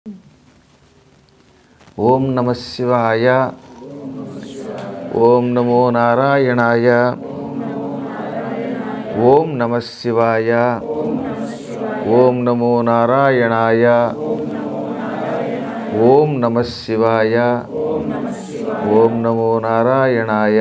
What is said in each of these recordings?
ఓం నమ శివాయ ఓం నమో నారాయణాయ ఓం నమ శివాయ ఓం నమో నారాయణాయ ఓం నమ శివాయ ఓం నమో నారాయణాయ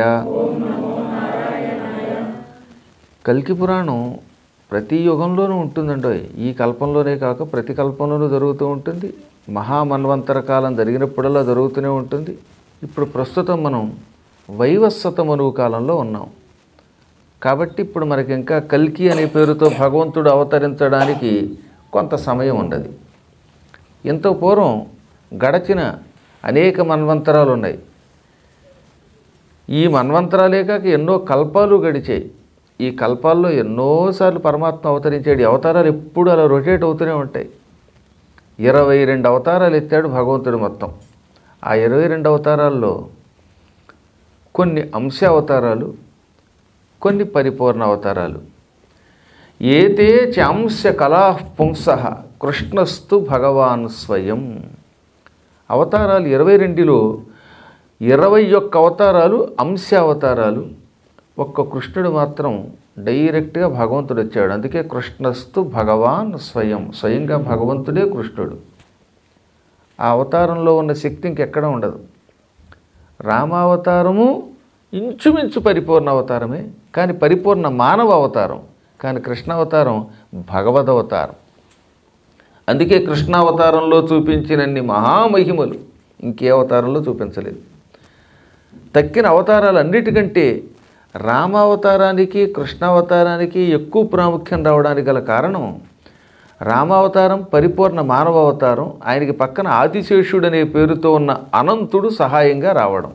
కల్కి పురాణం ప్రతి యుగంలోనూ ఉంటుందండి ఈ కల్పంలోనే కాక ప్రతి కల్పంలోనూ జరుగుతూ ఉంటుంది మహామన్వంతర కాలం జరిగినప్పుడల్లా జరుగుతూనే ఉంటుంది ఇప్పుడు ప్రస్తుతం మనం వైవస్వత మనువు కాలంలో ఉన్నాం కాబట్టి ఇప్పుడు మనకి ఇంకా కల్కి అనే పేరుతో భగవంతుడు అవతరించడానికి కొంత సమయం ఉండదు ఇంత పూర్వం గడచిన అనేక మన్వంతరాలు ఉన్నాయి ఈ మన్వంతరాలే కాక ఎన్నో కల్పాలు గడిచాయి ఈ కల్పాల్లో ఎన్నోసార్లు పరమాత్మ అవతరించాడు ఈ అవతారాలు ఎప్పుడు అలా రొటేట్ అవుతూనే ఉంటాయి ఇరవై రెండు అవతారాలు ఎత్తాడు భగవంతుడు మొత్తం ఆ ఇరవై రెండు అవతారాల్లో కొన్ని అంశ అవతారాలు కొన్ని పరిపూర్ణ అవతారాలు ఏతే చాంశ కళా పుంస కృష్ణస్తు భగవాన్ స్వయం అవతారాలు ఇరవై రెండులో ఇరవై ఒక్క అవతారాలు అంశ అవతారాలు ఒక్క కృష్ణుడు మాత్రం డైరెక్ట్గా భగవంతుడు వచ్చాడు అందుకే కృష్ణస్తు భగవాన్ స్వయం స్వయంగా భగవంతుడే కృష్ణుడు ఆ అవతారంలో ఉన్న శక్తి ఇంకెక్కడ ఉండదు రామావతారము ఇంచుమించు పరిపూర్ణ అవతారమే కానీ పరిపూర్ణ మానవ అవతారం కానీ కృష్ణావతారం భగవదవతారం అందుకే కృష్ణావతారంలో చూపించినన్ని మహామహిమలు ఇంకే అవతారంలో చూపించలేదు తక్కిన అవతారాలు అన్నిటికంటే రామావతారానికి కృష్ణావతారానికి ఎక్కువ ప్రాముఖ్యం రావడానికి గల కారణం రామావతారం పరిపూర్ణ మానవ అవతారం ఆయనకి పక్కన ఆదిశేషుడు అనే పేరుతో ఉన్న అనంతుడు సహాయంగా రావడం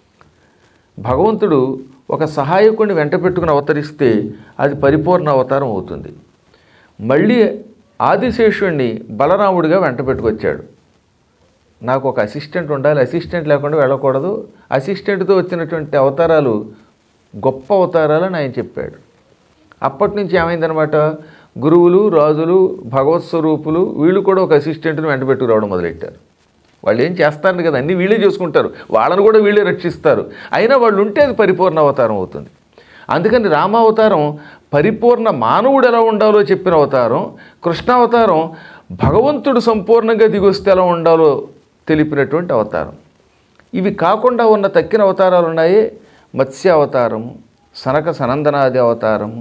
భగవంతుడు ఒక సహాయకుడిని వెంట పెట్టుకుని అవతరిస్తే అది పరిపూర్ణ అవతారం అవుతుంది మళ్ళీ ఆదిశేషుణ్ణి బలరాముడిగా వెంట పెట్టుకొచ్చాడు నాకు ఒక అసిస్టెంట్ ఉండాలి అసిస్టెంట్ లేకుండా వెళ్ళకూడదు అసిస్టెంట్తో వచ్చినటువంటి అవతారాలు గొప్ప అవతారాలని ఆయన చెప్పాడు అప్పటి నుంచి ఏమైందనమాట గురువులు రాజులు భగవత్ స్వరూపులు వీళ్ళు కూడా ఒక అసిస్టెంట్ని వెంట పెట్టుకురావడం మొదలెట్టారు వాళ్ళు ఏం చేస్తారు కదా అన్నీ వీళ్ళే చేసుకుంటారు వాళ్ళని కూడా వీళ్ళే రక్షిస్తారు అయినా వాళ్ళు ఉంటే అది పరిపూర్ణ అవతారం అవుతుంది అందుకని రామావతారం పరిపూర్ణ మానవుడు ఎలా ఉండాలో చెప్పిన అవతారం కృష్ణావతారం భగవంతుడు సంపూర్ణంగా దిగొస్తే ఎలా ఉండాలో తెలిపినటువంటి అవతారం ఇవి కాకుండా ఉన్న తక్కిన అవతారాలు ఉన్నాయి మత్స్య అవతారము సనక సనందనాది అవతారము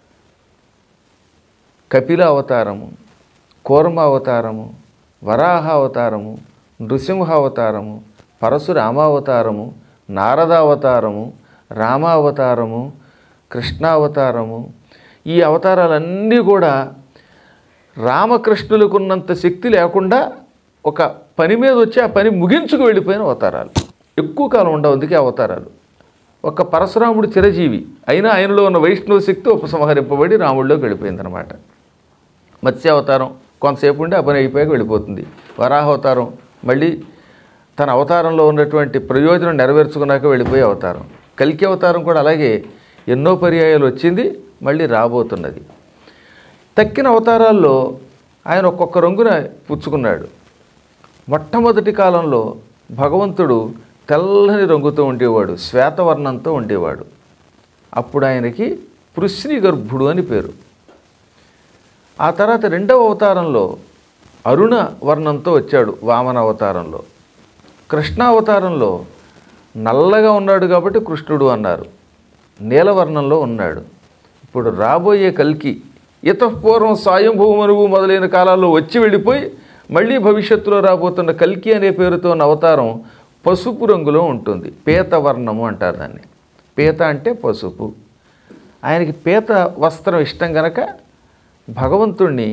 కపిల అవతారము కూర్మ అవతారము వరాహ అవతారము నృసింహ అవతారము పరశురామావతారము నారదావతారము రామావతారము కృష్ణావతారము ఈ అవతారాలన్నీ కూడా రామకృష్ణులకు ఉన్నంత శక్తి లేకుండా ఒక పని మీద వచ్చి ఆ పని ముగించుకు వెళ్ళిపోయిన అవతారాలు ఎక్కువ కాలం ఉండవు అందుకే అవతారాలు ఒక పరశురాముడు చిరజీవి అయినా ఆయనలో ఉన్న వైష్ణవ శక్తి ఉపసంహరింపబడి రాముడిలోకి వెళ్ళిపోయిందనమాట మత్స్యావతారం కొంతసేపు ఉండి ఆ పని అయిపోయాక వెళ్ళిపోతుంది వరాహావతారం మళ్ళీ తన అవతారంలో ఉన్నటువంటి ప్రయోజనం నెరవేర్చుకున్నాక వెళ్ళిపోయే అవతారం కల్కి అవతారం కూడా అలాగే ఎన్నో పర్యాయాలు వచ్చింది మళ్ళీ రాబోతున్నది తక్కిన అవతారాల్లో ఆయన ఒక్కొక్క రంగున పుచ్చుకున్నాడు మొట్టమొదటి కాలంలో భగవంతుడు తెల్లని రంగుతో ఉండేవాడు శ్వేతవర్ణంతో ఉండేవాడు అప్పుడు ఆయనకి పృశ్ని గర్భుడు అని పేరు ఆ తర్వాత రెండవ అవతారంలో అరుణ వర్ణంతో వచ్చాడు వామన అవతారంలో కృష్ణావతారంలో నల్లగా ఉన్నాడు కాబట్టి కృష్ణుడు అన్నారు నీలవర్ణంలో ఉన్నాడు ఇప్పుడు రాబోయే కల్కి ఇతపూర్వం స్వయంభూమనువు మొదలైన కాలాల్లో వచ్చి వెళ్ళిపోయి మళ్ళీ భవిష్యత్తులో రాబోతున్న కల్కి అనే పేరుతో ఉన్న అవతారం పసుపు రంగులో ఉంటుంది పీతవర్ణము అంటారు దాన్ని పీత అంటే పసుపు ఆయనకి పీత వస్త్రం ఇష్టం గనక భగవంతుణ్ణి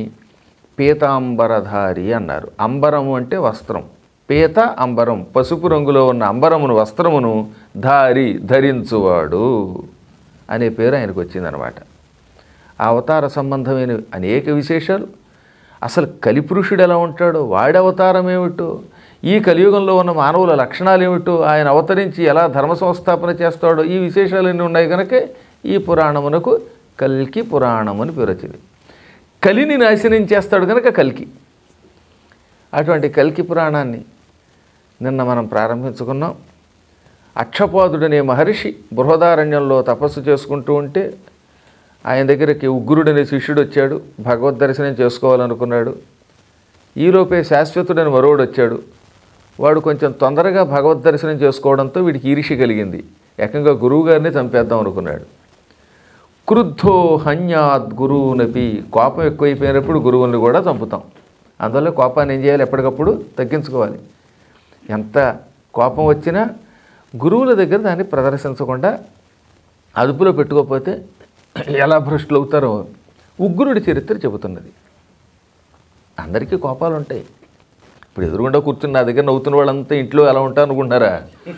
పీతాంబరధారి అన్నారు అంబరము అంటే వస్త్రం పీత అంబరం పసుపు రంగులో ఉన్న అంబరమును వస్త్రమును ధారి ధరించువాడు అనే పేరు ఆయనకు వచ్చిందనమాట ఆ అవతార సంబంధమైన అనేక విశేషాలు అసలు కలిపురుషుడు ఎలా ఉంటాడో వాడి అవతారం ఏమిటో ఈ కలియుగంలో ఉన్న మానవుల లక్షణాలు ఏమిటో ఆయన అవతరించి ఎలా ధర్మ సంస్థాపన చేస్తాడో ఈ విశేషాలన్నీ ఉన్నాయి కనుక ఈ పురాణమునకు కల్కి పురాణం అని పేరు వచ్చింది కలిని నాశనం చేస్తాడు కనుక కల్కి అటువంటి కల్కి పురాణాన్ని నిన్న మనం ప్రారంభించుకున్నాం అక్షపాదుడనే మహర్షి బృహదారణ్యంలో తపస్సు చేసుకుంటూ ఉంటే ఆయన దగ్గరికి ఉగ్రుడనే శిష్యుడు వచ్చాడు భగవద్ దర్శనం చేసుకోవాలనుకున్నాడు ఈలోపే శాశ్వతుడని మరోడు వచ్చాడు వాడు కొంచెం తొందరగా భగవద్ దర్శనం చేసుకోవడంతో వీడికి ఈరిషి కలిగింది ఏకంగా గురువు గారిని చంపేద్దాం అనుకున్నాడు క్రుద్ధో హన్యాద్ గురువునపి కోపం ఎక్కువైపోయినప్పుడు గురువుని కూడా చంపుతాం అందువల్ల కోపాన్ని ఏం చేయాలి ఎప్పటికప్పుడు తగ్గించుకోవాలి ఎంత కోపం వచ్చినా గురువుల దగ్గర దాన్ని ప్రదర్శించకుండా అదుపులో పెట్టుకోకపోతే ఎలా భ్రష్టులు అవుతారో ఉగ్రుడి చరిత్ర చెబుతున్నది అందరికీ కోపాలు ఉంటాయి ఇప్పుడు ఎదురుగుండా కూర్చుని నా దగ్గర నవ్వుతున్న వాళ్ళంతా ఇంట్లో ఎలా ఉంటారు అనుకుంటున్నారా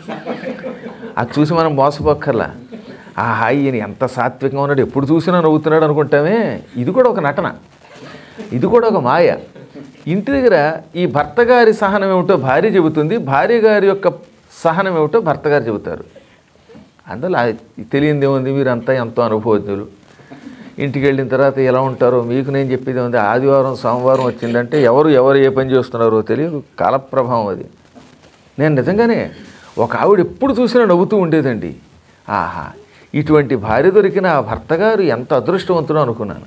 అది చూసి మనం మోసపోక్కర్లా ఆహా ఈయన ఎంత సాత్వికంగా ఉన్నాడు ఎప్పుడు చూసినా నవ్వుతున్నాడు అనుకుంటామే ఇది కూడా ఒక నటన ఇది కూడా ఒక మాయ ఇంటి దగ్గర ఈ భర్త గారి సహనం ఏమిటో భార్య చెబుతుంది భార్య గారి యొక్క సహనం ఏమిటో భర్త గారు చెబుతారు అందులో తెలియంది ఏముంది మీరంతా ఎంతో అనుభవజ్ఞులు ఇంటికి వెళ్ళిన తర్వాత ఎలా ఉంటారో మీకు నేను చెప్పేది ఉంది ఆదివారం సోమవారం వచ్చిందంటే ఎవరు ఎవరు ఏ పని చేస్తున్నారో తెలియదు కాలప్రభావం అది నేను నిజంగానే ఒక ఆవిడ ఎప్పుడు చూసినా నవ్వుతూ ఉండేదండి ఆహా ఇటువంటి భార్య దొరికిన ఆ భర్త గారు ఎంత అదృష్టవంతుడో అనుకున్నాను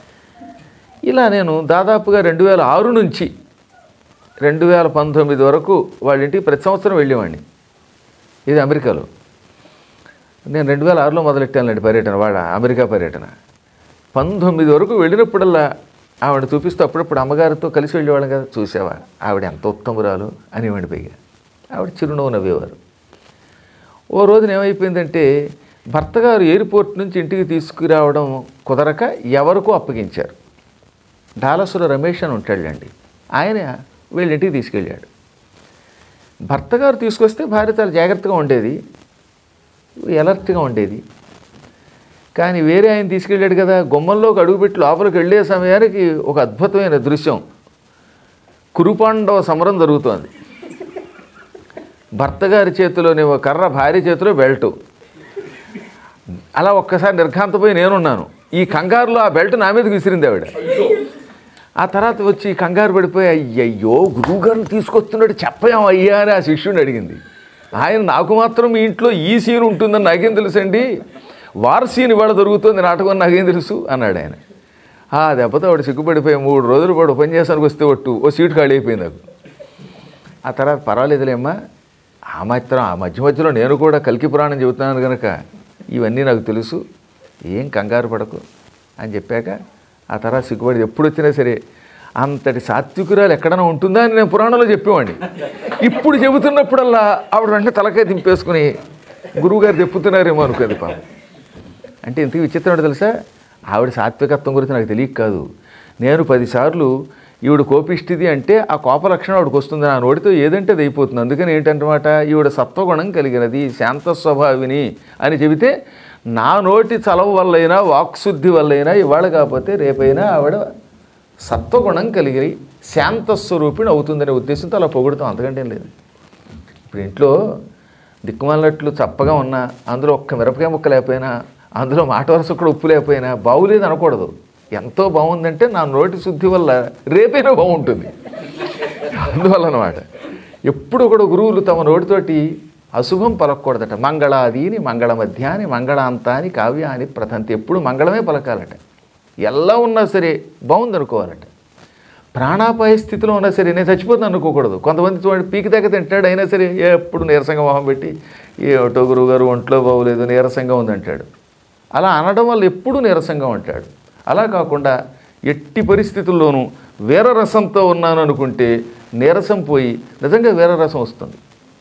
ఇలా నేను దాదాపుగా రెండు వేల ఆరు నుంచి రెండు వేల పంతొమ్మిది వరకు వాళ్ళ ఇంటికి ప్రతి సంవత్సరం వెళ్ళేవాడిని ఇది అమెరికాలో నేను రెండు వేల ఆరులో మొదలెట్టానండి పర్యటన వాడ అమెరికా పర్యటన పంతొమ్మిది వరకు వెళ్ళినప్పుడల్లా ఆవిడ చూపిస్తూ అప్పుడప్పుడు అమ్మగారితో కలిసి వెళ్ళేవాళ్ళం కదా చూసావా ఆవిడ ఎంత ఉత్తమురాలు అనేవాడి పైగా ఆవిడ చిరునవ్వు నవ్వేవారు ఓ రోజున ఏమైపోయిందంటే భర్త గారు ఎయిర్పోర్ట్ నుంచి ఇంటికి తీసుకురావడం కుదరక ఎవరికో అప్పగించారు డాలసుల రమేష్ అని ఉంటాడండి ఆయన వీళ్ళ ఇంటికి తీసుకెళ్ళాడు భర్త గారు తీసుకొస్తే భార్య చాలా జాగ్రత్తగా ఉండేది ఎలర్ట్గా ఉండేది కానీ వేరే ఆయన తీసుకెళ్ళాడు కదా గుమ్మంలోకి అడుగుపెట్టి లోపలికి వెళ్ళే సమయానికి ఒక అద్భుతమైన దృశ్యం కురుపాండవ సమరం జరుగుతోంది భర్త గారి చేతిలోని ఒక కర్ర భార్య చేతిలో బెల్టు అలా ఒక్కసారి నిర్ఘాంతపోయి నేనున్నాను ఈ కంగారులో ఆ బెల్ట్ నా మీదకి విసిరింది ఆవిడ ఆ తర్వాత వచ్చి కంగారు పడిపోయి అయ్యయ్యో గురువుగారిని తీసుకొస్తున్నాడు చెప్పయాం అయ్యా అని ఆ శిష్యుని అడిగింది ఆయన నాకు మాత్రం మీ ఇంట్లో ఈ సీన్ ఉంటుందని నాకేం తెలుసండి వార్ సీన్ ఇవాళ దొరుకుతుంది నాటకం నాకేం తెలుసు అన్నాడు ఆయన ఆ దెబ్బతో వాడు సిగ్గుపడిపోయి మూడు రోజులు పాటు పని చేసానికి వస్తే ఒట్టు ఓ సీటు ఖాళీ అయిపోయింది నాకు ఆ తర్వాత పర్వాలేదులేమ్మా ఆ మాత్రం ఆ మధ్య మధ్యలో నేను కూడా కల్కి పురాణం చెబుతున్నాను కనుక ఇవన్నీ నాకు తెలుసు ఏం కంగారు పడకు అని చెప్పాక ఆ తర్వాత సిగ్గుపడి ఎప్పుడు వచ్చినా సరే అంతటి సాత్వికురాలు ఎక్కడైనా ఉంటుందా అని నేను పురాణంలో చెప్పేవాడిని ఇప్పుడు చెబుతున్నప్పుడల్లా ఆవిడ వెంటనే తలకాయ దింపేసుకుని గురువుగారు చెప్పుతున్నారేమో అనుకోది పాపం అంటే ఇంతకు విచిత్రం ఏంటో తెలుసా ఆవిడ సాత్వికత్వం గురించి నాకు తెలియక కాదు నేను పదిసార్లు ఈవిడ కోపిష్టిది అంటే ఆ కోప లక్షణం ఆవిడకి వస్తుంది నా నోటితో ఏదంటే అది అయిపోతుంది అందుకని ఏంటంటమాట ఈవిడ సత్వగుణం కలిగినది శాంత స్వభావిని అని చెబితే నా నోటి చలవ వల్లైనా వాక్శుద్ధి వల్లైనా ఇవాళ కాకపోతే రేపైనా ఆవిడ సత్వగుణం కలిగి శాంత స్వరూపిణి అవుతుందనే ఉద్దేశంతో అలా పొగుడుతాం అంతకంటే ఏం లేదు ఇప్పుడు ఇంట్లో దిక్కుమాలినట్లు చప్పగా ఉన్నా అందులో ఒక్క మిరపకాయ ముక్క లేకపోయినా అందులో మాట వరుస కూడా ఉప్పు లేకపోయినా బాగులేదు అనకూడదు ఎంతో బాగుందంటే నా నోటి శుద్ధి వల్ల రేపైనా బాగుంటుంది అందువల్ల అనమాట ఎప్పుడు కూడా గురువులు తమ నోటితోటి అశుభం పలకూడదట మంగళాదీని మంగళ మధ్యాని మంగళాంతాని కావ్యాని ప్రతంతి ఎప్పుడు మంగళమే పలకాలట ఎలా ఉన్నా సరే బాగుంది అనుకోవాలట ప్రాణాపాయ స్థితిలో ఉన్నా సరే నేను చచ్చిపోతాను అనుకోకూడదు కొంతమంది చూడండి పీకి దగ్గర తింటాడు అయినా సరే ఎప్పుడు నీరసంగా మొహం పెట్టి ఏటో గురువు గారు ఒంట్లో బాగోలేదు నీరసంగా ఉందంటాడు అలా అనడం వల్ల ఎప్పుడూ నీరసంగా ఉంటాడు అలా కాకుండా ఎట్టి పరిస్థితుల్లోనూ వీరరసంతో ఉన్నాను అనుకుంటే నీరసం పోయి నిజంగా వీరరసం వస్తుంది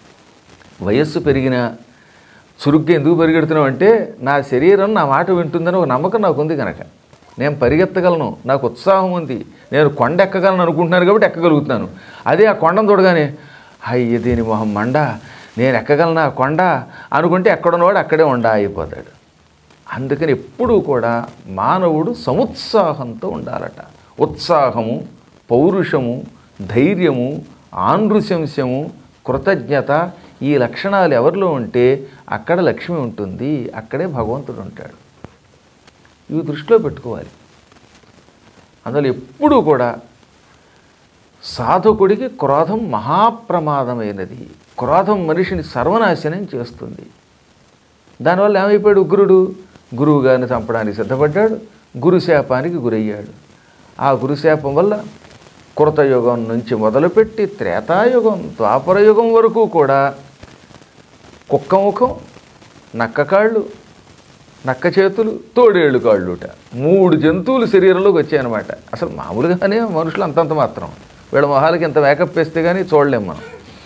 వయస్సు పెరిగినా చురుగ్గా ఎందుకు పరిగెడుతున్నావు అంటే నా శరీరం నా మాట వింటుందని ఒక నమ్మకం నాకు ఉంది కనుక నేను పరిగెత్తగలను నాకు ఉత్సాహం ఉంది నేను కొండ ఎక్కగలను అనుకుంటున్నాను కాబట్టి ఎక్కగలుగుతున్నాను అదే ఆ కొండను చూడగానే అయ్య దీని మొహం మండ నేను ఎక్కగలనా ఆ కొండ అనుకుంటే ఎక్కడున్నవాడు అక్కడే ఉండ అయిపోతాడు అందుకని ఎప్పుడూ కూడా మానవుడు సముత్సాహంతో ఉండాలట ఉత్సాహము పౌరుషము ధైర్యము ఆనృశంస్యము కృతజ్ఞత ఈ లక్షణాలు ఎవరిలో ఉంటే అక్కడ లక్ష్మి ఉంటుంది అక్కడే భగవంతుడు ఉంటాడు ఇవి దృష్టిలో పెట్టుకోవాలి అందులో ఎప్పుడూ కూడా సాధకుడికి క్రోధం మహాప్రమాదమైనది క్రోధం మనిషిని సర్వనాశనం చేస్తుంది దానివల్ల ఏమైపోయాడు ఉగ్రుడు గురువు గారిని చంపడానికి సిద్ధపడ్డాడు గురుశాపానికి గురయ్యాడు ఆ గురుశాపం వల్ల కృతయుగం నుంచి మొదలుపెట్టి త్రేతాయుగం ద్వాపరయుగం వరకు కూడా కుక్క ముఖం నక్క కాళ్ళు నక్క చేతులు తోడేళ్ళు కాళ్ళుట మూడు జంతువులు శరీరంలోకి వచ్చాయన్నమాట అసలు మామూలుగానే మనుషులు అంతంత మాత్రం వీళ్ళ మొహాలకి ఇంత మేకప్ వేస్తే కానీ చూడలేం మనం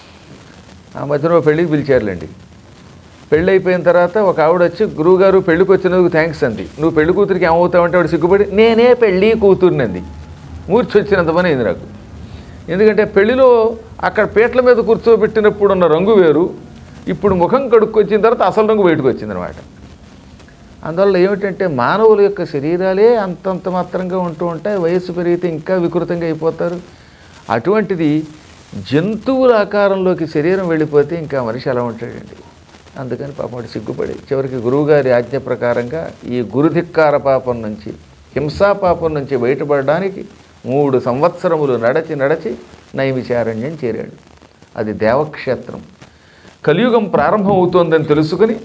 ఆ మధ్యన ఓ పెళ్ళికి పిలిచారులేండి పెళ్ళి అయిపోయిన తర్వాత ఒక ఆవిడ వచ్చి గురువుగారు పెళ్ళికి వచ్చినందుకు థ్యాంక్స్ అంది నువ్వు పెళ్లి కూతురికి ఏమవుతావంటే ఆవిడ సిగ్గుపడి నేనే పెళ్ళి కూతుర్నంది మూర్చి వచ్చినంత పని అయింది నాకు ఎందుకంటే పెళ్లిలో అక్కడ పీటల మీద కూర్చోబెట్టినప్పుడు ఉన్న రంగు వేరు ఇప్పుడు ముఖం కడుక్కొచ్చిన తర్వాత అసలు రంగు బయటకు వచ్చిందనమాట అందువల్ల ఏమిటంటే మానవుల యొక్క శరీరాలే అంతంత మాత్రంగా ఉంటూ ఉంటాయి వయస్సు పెరిగితే ఇంకా వికృతంగా అయిపోతారు అటువంటిది జంతువుల ఆకారంలోకి శరీరం వెళ్ళిపోతే ఇంకా మనిషి ఎలా ఉంటాడండి అందుకని పాపం వాడు సిగ్గుపడి చివరికి గురువుగారి ఆజ్ఞ ప్రకారంగా ఈ గురుధిక్కార పాపం నుంచి హింసా పాపం నుంచి బయటపడడానికి మూడు సంవత్సరములు నడచి నడచి నైమిచారణ్యం చేరాడు అది దేవక్షేత్రం కలియుగం ప్రారంభం అవుతోందని తెలుసుకుని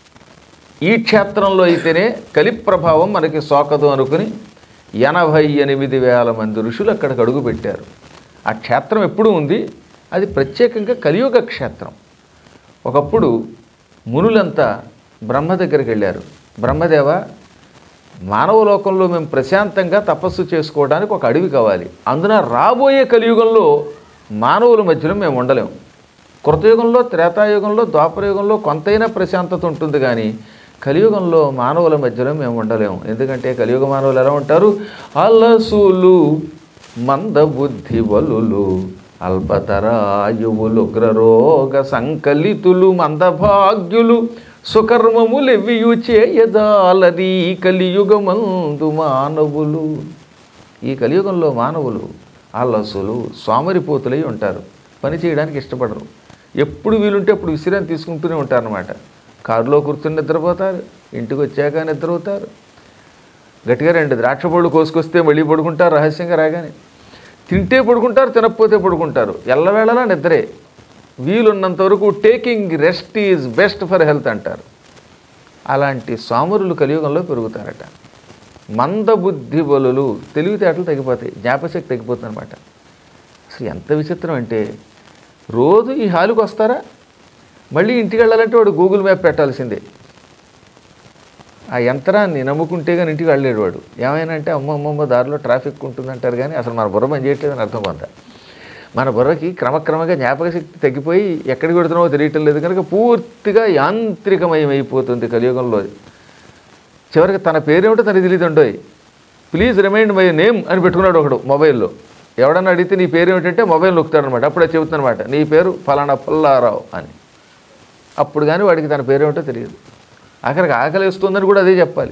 ఈ క్షేత్రంలో అయితేనే కలి ప్రభావం మనకి సోకదు అనుకుని ఎనభై ఎనిమిది వేల మంది ఋషులు అక్కడికి అడుగు పెట్టారు ఆ క్షేత్రం ఎప్పుడూ ఉంది అది ప్రత్యేకంగా కలియుగ క్షేత్రం ఒకప్పుడు మునులంతా బ్రహ్మ దగ్గరికి వెళ్ళారు బ్రహ్మదేవ మానవ లోకంలో మేము ప్రశాంతంగా తపస్సు చేసుకోవడానికి ఒక అడవి కావాలి అందున రాబోయే కలియుగంలో మానవుల మధ్యలో మేము ఉండలేము కృతయుగంలో త్రేతాయుగంలో ద్వాపరయుగంలో కొంతైనా ప్రశాంతత ఉంటుంది కానీ కలియుగంలో మానవుల మధ్యలో మేము ఉండలేము ఎందుకంటే కలియుగ మానవులు ఎలా ఉంటారు అలసులు మందబుద్ధి వలులు అల్పతరాయువులు ఉగ్రరోగ సంకలితులు మందభాగ్యులు సుకర్మములెవ్వియు చేయజాలది కలియుగమందు మానవులు ఈ కలియుగంలో మానవులు అలసులు సోమరిపోతులై ఉంటారు పని చేయడానికి ఇష్టపడరు ఎప్పుడు వీలుంటే అప్పుడు విశ్రాంతి తీసుకుంటూనే ఉంటారనమాట కారులో కూర్చుని నిద్రపోతారు ఇంటికి వచ్చాక నిద్రపోతారు గట్టిగా రెండు ద్రాక్ష పళ్ళు కోసుకొస్తే మళ్ళీ పడుకుంటారు రహస్యంగా రాగానే తింటే పడుకుంటారు తినకపోతే పడుకుంటారు ఎల్లవేళలా నిద్రే వీలున్నంత వరకు taking rest is best for health అంటారు అలాంటి సోమరులు కలియుగంలో పెరుగుతారట మందబుద్ధి బలులు తెలివితేటలు తగ్గిపోతాయి జ్ఞాపశక్తి తగ్గిపోతుంది అనమాట అసలు ఎంత విచిత్రం అంటే రోజు ఈ హాలుకి వస్తారా మళ్ళీ ఇంటికి వెళ్ళాలంటే వాడు గూగుల్ మ్యాప్ పెట్టాల్సిందే ఆ యంత్రాన్ని నమ్ముకుంటే కానీ ఇంటికి వెళ్ళలేడు వాడు ఏమైనా అంటే అమ్మ అమ్మమ్మ దారిలో ట్రాఫిక్ ఉంటుందంటారు కానీ అసలు మన బుర్ర పని చేయట్లేదని అర్థం కొంత మన బుర్రకి క్రమక్రమంగా జ్ఞాపక శక్తి తగ్గిపోయి ఎక్కడికి పెడుతున్నామో తెలియటం లేదు కనుక పూర్తిగా యాంత్రికమయం అయిపోతుంది కలియుగంలో చివరికి తన పేరేమిటో తనకి తెలియదుండోయ్ ప్లీజ్ రిమైండ్ మై నేమ్ అని పెట్టుకున్నాడు ఒకడు మొబైల్లో ఎవడన్నా అడిగితే నీ పేరు ఏమిటంటే మొబైల్ నొక్కుతాడనమాట అప్పుడే చెబుతానమాట నీ పేరు ఫలానా పుల్లారావు అని అప్పుడు కానీ వాడికి తన పేరేమిటో తెలియదు ఆఖరికి ఆకలి వేస్తుందని కూడా అదే చెప్పాలి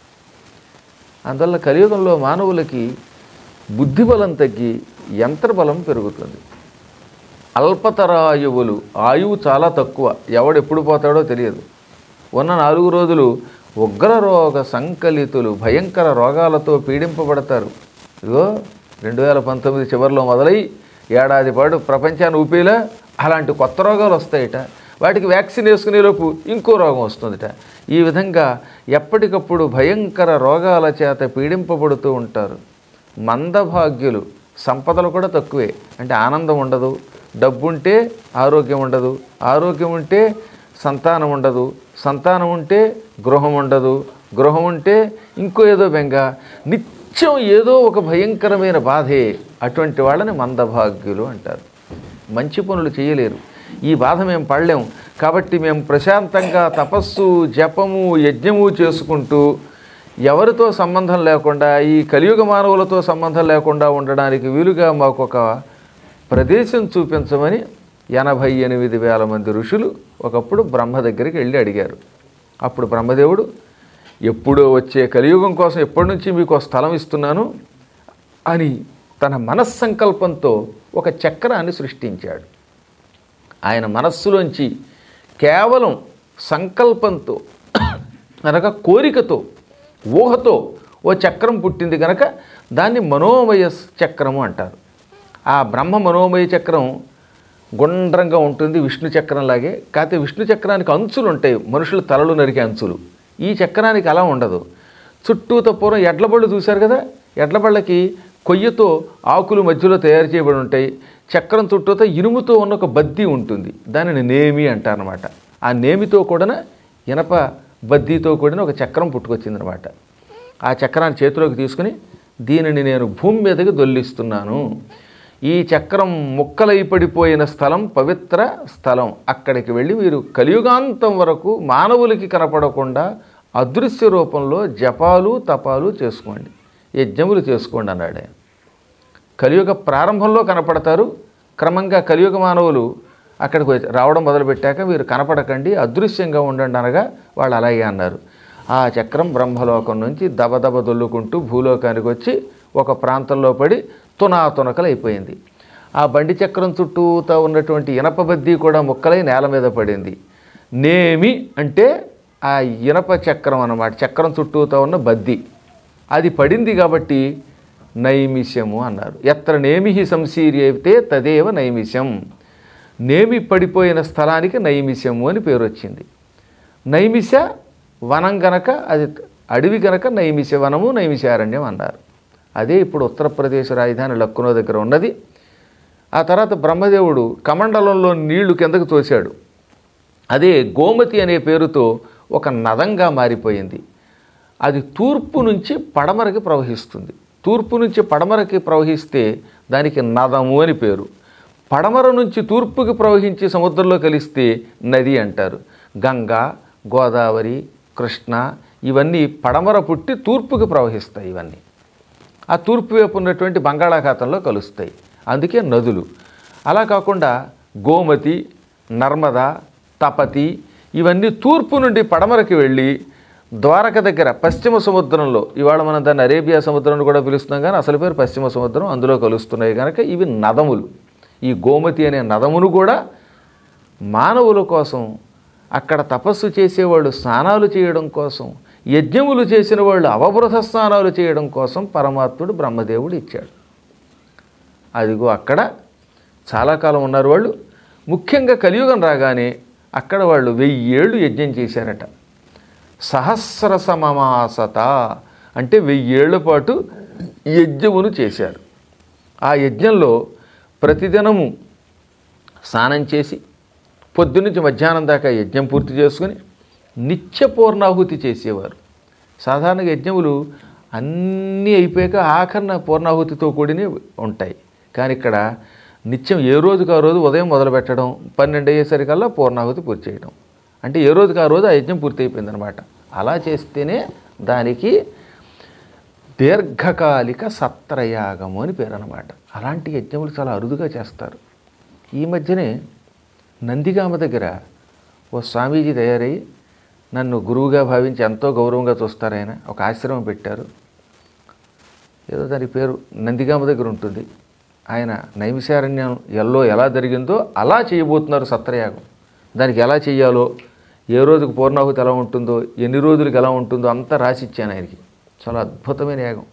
అందువల్ల కలియుగంలో మానవులకి బుద్ధిబలం తగ్గి యంత్రబలం పెరుగుతుంది అల్పతరాయువులు ఆయువు చాలా తక్కువ ఎవడెప్పుడు పోతాడో తెలియదు ఉన్న నాలుగు రోజులు ఉగ్రరోగ సంకలితులు భయంకర రోగాలతో పీడింపబడతారు ఇదిగో రెండు వేల పంతొమ్మిది చివరిలో మొదలై ఏడాది పాటు ప్రపంచాన్ని ఊపేలా అలాంటి కొత్త రోగాలు వస్తాయట వాటికి వ్యాక్సిన్ వేసుకునేలోపు ఇంకో రోగం వస్తుందిట ఈ విధంగా ఎప్పటికప్పుడు భయంకర రోగాల చేత పీడింపబడుతూ ఉంటారు మందభాగ్యులు సంపదలు కూడా తక్కువే అంటే ఆనందం ఉండదు డబ్బుంటే ఆరోగ్యం ఉండదు ఆరోగ్యం ఉంటే సంతానం ఉండదు సంతానం ఉంటే గృహం ఉండదు గృహం ఉంటే ఇంకో ఏదో బెంగ నిత్యం ఏదో ఒక భయంకరమైన బాధే అటువంటి వాళ్ళని మందభాగ్యులు అంటారు మంచి పనులు చేయలేరు ఈ బాధ మేము పడలేం కాబట్టి మేము ప్రశాంతంగా తపస్సు జపము యజ్ఞము చేసుకుంటూ ఎవరితో సంబంధం లేకుండా ఈ కలియుగ మానవులతో సంబంధం లేకుండా ఉండడానికి వీలుగా మాకు ఒక ప్రదేశం చూపించమని ఎనభై ఎనిమిది వేల మంది ఋషులు ఒకప్పుడు బ్రహ్మ దగ్గరికి వెళ్ళి అడిగారు అప్పుడు బ్రహ్మదేవుడు ఎప్పుడో వచ్చే కలియుగం కోసం ఎప్పటి నుంచి మీకు ఒక స్థలం ఇస్తున్నాను అని తన మనస్సంకల్పంతో ఒక చక్రాన్ని సృష్టించాడు ఆయన మనస్సులోంచి కేవలం సంకల్పంతో అనగా కోరికతో ఊహతో ఓ చక్రం పుట్టింది కనుక దాన్ని మనోమయ చక్రము అంటారు ఆ బ్రహ్మ మనోమయ చక్రం గుండ్రంగా ఉంటుంది విష్ణు చక్రంలాగే కాకపోతే విష్ణు చక్రానికి అంచులు ఉంటాయి మనుషుల తలలు నరికే అంచులు ఈ చక్రానికి అలా ఉండదు చుట్టూతో పూర్వం ఎడ్లబళ్ళు చూశారు కదా ఎడ్లబళ్ళకి కొయ్యతో ఆకులు మధ్యలో తయారు చేయబడి ఉంటాయి చక్రం చుట్టూతో ఇనుముతో ఉన్న ఒక బద్దీ ఉంటుంది దానిని నేమి అంటారనమాట ఆ నేమితో కూడిన ఇనప బద్దీతో కూడిన ఒక చక్రం పుట్టుకొచ్చిందనమాట ఆ చక్రాన్ని చేతిలోకి తీసుకుని దీనిని నేను భూమి మీదకి దొల్లిస్తున్నాను ఈ చక్రం ముక్కలై పడిపోయిన స్థలం పవిత్ర స్థలం అక్కడికి వెళ్ళి మీరు కలియుగాంతం వరకు మానవులకి కనపడకుండా అదృశ్య రూపంలో జపాలు తపాలు చేసుకోండి యజ్ఞములు చేసుకోండి అన్నాడు ఆయన కలియుగ ప్రారంభంలో కనపడతారు క్రమంగా కలియుగ మానవులు అక్కడికి వచ్చి- రావడం మొదలుపెట్టాక మీరు కనపడకండి అదృశ్యంగా ఉండండి అనగా వాళ్ళు అలాగే అన్నారు ఆ చక్రం బ్రహ్మలోకం నుంచి దబదబ దొల్లుకుంటూ భూలోకానికి వచ్చి ఒక ప్రాంతంలో పడి తునాతునకలు అయిపోయింది ఆ బండి చక్రం చుట్టూతా ఉన్నటువంటి ఇనప బద్దీ కూడా ముక్కలై నేల మీద పడింది నేమి అంటే ఆ ఇనప చక్రం అన్నమాట చక్రం చుట్టూతా ఉన్న బద్దీ అది పడింది కాబట్టి నైమిష్యము అన్నారు ఎత్ర నేమి సంశీర్యైతే తదేవ నైమిష్యం నేమి పడిపోయిన స్థలానికి నైమిష్యము అని పేరు వచ్చింది నైమిష వనం గనక అది అడవి గనక నైమిష వనము నైమిషారణ్యం అన్నారు అదే ఇప్పుడు ఉత్తరప్రదేశ్ రాజధాని లక్నో దగ్గర ఉన్నది ఆ తర్వాత బ్రహ్మదేవుడు కమండలంలో నీళ్లు కిందకు తోశాడు అదే గోమతి అనే పేరుతో ఒక నదంగా మారిపోయింది అది తూర్పు నుంచి పడమరకి ప్రవహిస్తుంది తూర్పు నుంచి పడమరకి ప్రవహిస్తే దానికి నదము అని పేరు పడమర నుంచి తూర్పుకి ప్రవహించి సముద్రంలో కలిస్తే నది అంటారు గంగా గోదావరి కృష్ణ ఇవన్నీ పడమర పుట్టి తూర్పుకి ప్రవహిస్తాయి ఇవన్నీ ఆ తూర్పు వైపు ఉన్నటువంటి బంగాళాఖాతంలో కలుస్తాయి అందుకే నదులు అలా కాకుండా గోమతి నర్మద తపతి ఇవన్నీ తూర్పు నుండి పడమరకి వెళ్ళి ద్వారక దగ్గర పశ్చిమ సముద్రంలో ఇవాళ మనం దాన్ని అరేబియా సముద్రం అని కూడా పిలుస్తున్నాం కానీ అసలు పేరు పశ్చిమ సముద్రం అందులో కలుస్తున్నాయి కనుక ఇవి నదములు ఈ గోమతి అనే నదమును కూడా మానవుల కోసం అక్కడ తపస్సు చేసేవాళ్ళు స్నానాలు చేయడం కోసం యజ్ఞములు చేసిన వాళ్ళు అవబృధ స్నానాలు చేయడం కోసం పరమాత్ముడు బ్రహ్మదేవుడు ఇచ్చాడు అదిగో అక్కడ చాలా కాలం ఉన్నారు వాళ్ళు ముఖ్యంగా కలియుగం రాగానే అక్కడ వాళ్ళు వెయ్యి ఏళ్ళు యజ్ఞం చేశారట సహస్ర సమమాసత అంటే వెయ్యేళ్ల పాటు యజ్ఞమును చేశారు ఆ యజ్ఞంలో ప్రతిదినము స్నానం చేసి పొద్దునుంచి మధ్యాహ్నం దాకా యజ్ఞం పూర్తి చేసుకుని నిత్య పూర్ణాహుతి చేసేవారు సాధారణంగా యజ్ఞములు అన్నీ అయిపోయాక ఆఖరణ పూర్ణాహుతితో కూడినవి ఉంటాయి కానీ ఇక్కడ నిత్యం ఏ రోజుకి ఆ రోజు ఉదయం మొదలు పెట్టడం పన్నెండు అయ్యేసరికల్లా పూర్ణాహుతి పూర్తి చేయడం అంటే ఏ రోజుకి ఆ రోజు ఆ యజ్ఞం పూర్తి అయిపోయిందనమాట అలా చేస్తేనే దానికి దీర్ఘకాలిక సత్రయాగము అని పేరు అనమాట అలాంటి యజ్ఞములు చాలా అరుదుగా చేస్తారు ఈ మధ్యనే నందిగామ దగ్గర ఓ స్వామీజీ తయారై నన్ను గురువుగా భావించి ఎంతో గౌరవంగా చూస్తారు ఆయన ఒక ఆశ్రమం పెట్టారు ఏదో దాని పేరు నందిగామ దగ్గర ఉంటుంది ఆయన నైమిషారణ్యం ఎల్లో ఎలా జరిగిందో అలా చేయబోతున్నారు సత్రయాగం దానికి ఎలా చేయాలో ఏ రోజుకు పూర్ణాహుతి ఎలా ఉంటుందో ఎన్ని రోజులకు ఎలా ఉంటుందో అంతా రాసిచ్చాను ఆయనకి చాలా అద్భుతమైన యాగం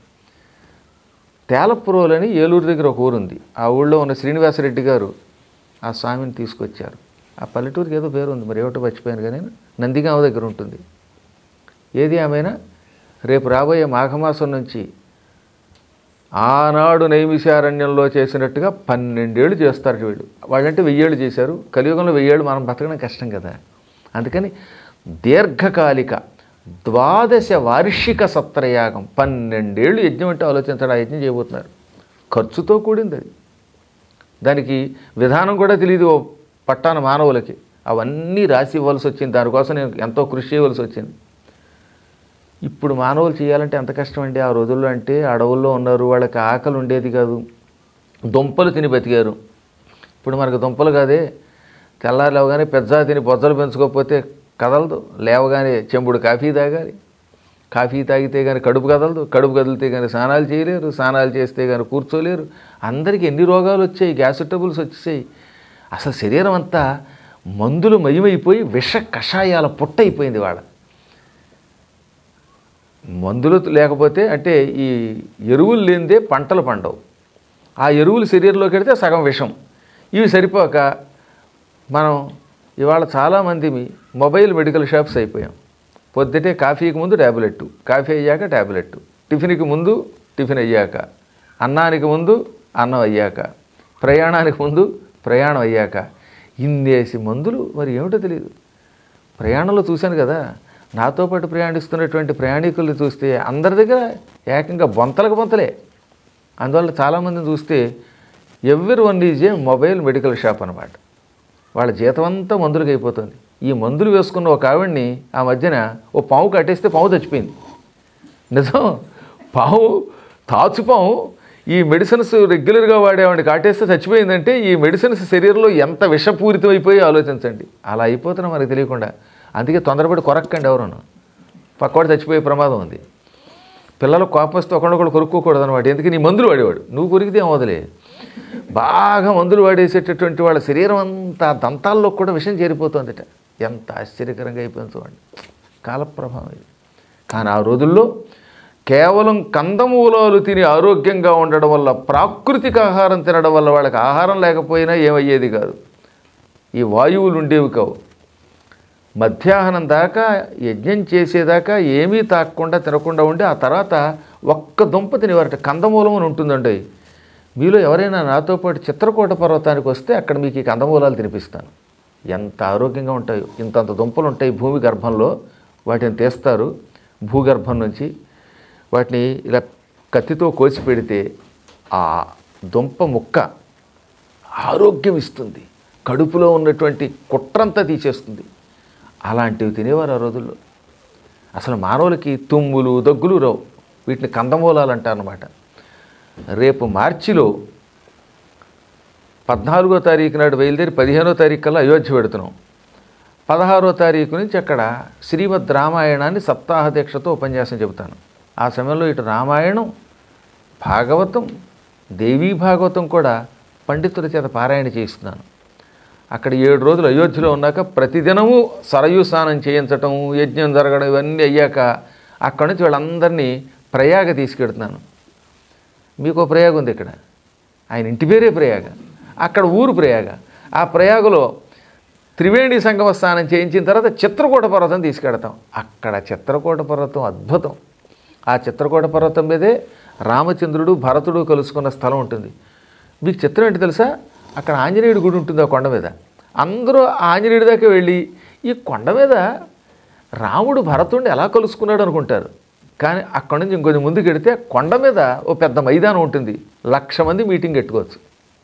తేలపురోలని ఏలూరు దగ్గర ఒక ఊరు ఉంది ఆ ఊళ్ళో ఉన్న శ్రీనివాసరెడ్డి గారు ఆ స్వామిని తీసుకొచ్చారు ఆ పల్లెటూరికి ఏదో పేరు ఉంది మరి ఏమిటో మర్చిపోయాను కానీ నందిగామ దగ్గర ఉంటుంది ఏది ఆమెనా రేపు రాబోయే మాఘమాసం నుంచి ఆనాడు నైమిషారణ్యంలో చేసినట్టుగా పన్నెండేళ్ళు చేస్తారు వీళ్ళు వాళ్ళంటే వెయ్యేళ్ళు చేశారు కలియుగంలో వెయ్యేళ్ళు మనం బతకడం కష్టం కదా అందుకని దీర్ఘకాలిక ద్వాదశ వార్షిక సత్రయాగం పన్నెండేళ్ళు యజ్ఞం అంటే ఆలోచించడం ఆ యజ్ఞం చేయబోతున్నారు ఖర్చుతో కూడింది అది దానికి విధానం కూడా తెలియదు ఓ పట్టాన మానవులకి అవన్నీ రాసి ఇవ్వాల్సి వచ్చింది దానికోసం నేను ఎంతో కృషి చేయవలసి వచ్చింది ఇప్పుడు మానవులు చేయాలంటే ఎంత కష్టం అండి ఆ రోజుల్లో అంటే అడవుల్లో ఉన్నారు వాళ్ళకి ఆకలి ఉండేది కాదు దుంపలు తిని బతికారు ఇప్పుడు మనకు దుంపలు కాదే తెల్లారి లేవగానే పెద్ద తిని బొజ్జలు పెంచుకోకపోతే కదలదు లేవగానే చెంబుడు కాఫీ తాగాలి కాఫీ తాగితే కానీ కడుపు కదలదు కడుపు కదిలితే కానీ స్నానాలు చేయలేరు స్నానాలు చేస్తే కానీ కూర్చోలేరు అందరికీ ఎన్ని రోగాలు వచ్చాయి గ్యాస్ ట్రబుల్స్ వచ్చేసాయి అసలు శరీరం అంతా మందులు మయమైపోయి విష కషాయాల పుట్ట అయిపోయింది వాళ్ళ మందులు లేకపోతే అంటే ఈ ఎరువులు లేనిదే పంటలు పండవు ఆ ఎరువులు శరీరంలోకి వెడితే సగం విషం ఇవి సరిపోక మనం ఇవాళ చాలామంది మొబైల్ మెడికల్ షాప్స్ అయిపోయాం పొద్దుటే కాఫీకి ముందు ట్యాబ్లెట్ కాఫీ అయ్యాక ట్యాబ్లెట్ టిఫిన్కి ముందు టిఫిన్ అయ్యాక అన్నానికి ముందు అన్నం అయ్యాక ప్రయాణానికి ముందు ప్రయాణం అయ్యాక ఇన్నేసి మందులు మరి ఏమిటో తెలియదు ప్రయాణంలో చూశాను కదా నాతో పాటు ప్రయాణిస్తున్నటువంటి ప్రయాణికులు చూస్తే అందరి దగ్గర ఏకంగా బొంతలకు బొంతలే అందువల్ల చాలామందిని చూస్తే everyone is a mobile medical shop అనమాట వాళ్ళ జీతం అంతా మందులకు అయిపోతుంది ఈ మందులు వేసుకున్న ఒక ఆవిడ్ని ఆ మధ్యన ఓ పాము కట్టేస్తే పాము చచ్చిపోయింది నిజం పాము తాచుపాము ఈ మెడిసిన్స్ రెగ్యులర్గా వాడేవాడిని కాటేస్తే చచ్చిపోయిందంటే ఈ మెడిసిన్స్ శరీరంలో ఎంత విషపూరితం అయిపోయి ఆలోచించండి అలా అయిపోతున్నా మనకు తెలియకుండా అందుకే తొందరపడి కొరక్కండి ఎవరును పక్కవాడు చచ్చిపోయే ప్రమాదం ఉంది పిల్లలు కోపం వస్తే ఒకళ్ళొకడు కొరుక్కోకూడదు అనమాట ఎందుకని నీ మందులు వాడేవాడు నువ్వు కొరికితే ఏం వదిలే బాగా మందులు వాడేసేటటువంటి వాళ్ళ శరీరం అంతా దంతాల్లో కూడా విషం చేరిపోతుందట ఎంత ఆశ్చర్యకరంగా అయిపోయింది చూడండి కాలప్రభావం ఇది కానీ ఆ రోజుల్లో కేవలం కందమూలాలు తిని ఆరోగ్యంగా ఉండడం వల్ల ప్రాకృతిక ఆహారం తినడం వల్ల వాళ్ళకి ఆహారం లేకపోయినా ఏమయ్యేది కాదు ఈ వాయువులు ఉండేవి కావు మధ్యాహ్నం దాకా యజ్ఞం చేసేదాకా ఏమీ తాకకుండా తినకుండా ఉండి ఆ తర్వాత ఒక్క దుంప తినేవారట కందమూలం అని ఉంటుందండి మీలో ఎవరైనా నాతో పాటు చిత్రకూట పర్వతానికి వస్తే అక్కడ మీకు ఈ కందమూలాలు తినిపిస్తాను ఎంత ఆరోగ్యంగా ఉంటాయో ఇంతంత దుంపలు ఉంటాయి భూమి గర్భంలో వాటిని తీస్తారు భూగర్భం నుంచి వాటిని ఇలా కత్తితో కోసి పెడితే ఆ దుంప ముక్క ఆరోగ్యం ఇస్తుంది కడుపులో ఉన్నటువంటి కుట్రంతా తీసేస్తుంది అలాంటివి తినేవారు ఆ రోజుల్లో అసలు మానవులకి తుమ్ములు దగ్గులు రావు వీటిని కందమూలాలు అంటారనమాట రేపు మార్చిలో పద్నాలుగో తారీఖు నాడు బయలుదేరి పదిహేనో తారీఖు కల్లా అయోధ్య పెడుతున్నాం పదహారో తారీఖు నుంచి అక్కడ శ్రీమద్ రామాయణాన్ని సప్తాహ దీక్షతో ఉపన్యాసం చెబుతాను ఆ సమయంలో ఇటు రామాయణం భాగవతం దేవీ భాగవతం కూడా పండితుల చేత పారాయణ చేయిస్తున్నాను అక్కడ ఏడు రోజులు అయోధ్యలో ఉన్నాక ప్రతిదినము సరయు స్నానం చేయించటం యజ్ఞం జరగడం ఇవన్నీ అయ్యాక అక్కడి నుంచి వాళ్ళందరినీ ప్రయాగ తీసుకెడుతున్నాను మీకు ఒక ప్రయాగ ఉంది ఇక్కడ ఆయన ఇంటి పేరే ప్రయాగ అక్కడ ఊరు ప్రయాగ ఆ ప్రయాగలో త్రివేణి సంగమ స్నానం చేయించిన తర్వాత చిత్రకూట పర్వతం తీసుకెడతాం అక్కడ చిత్రకూట పర్వతం అద్భుతం ఆ చిత్రకూట పర్వతం మీదే రామచంద్రుడు భరతుడు కలుసుకున్న స్థలం ఉంటుంది మీకు చిత్రం ఏంటి తెలుసా అక్కడ ఆంజనేయుడి గుడి ఉంటుంది ఆ కొండ మీద అందరూ ఆ ఆంజనేయుడి దాకా వెళ్ళి ఈ కొండ మీద రాముడు భరతుడిని ఎలా కలుసుకున్నాడు అనుకుంటారు కానీ అక్కడి నుంచి ఇంకొంచెం ముందుకు వెడితే కొండ మీద ఓ పెద్ద మైదానం ఉంటుంది లక్ష మంది మీటింగ్ పెట్టుకోవచ్చు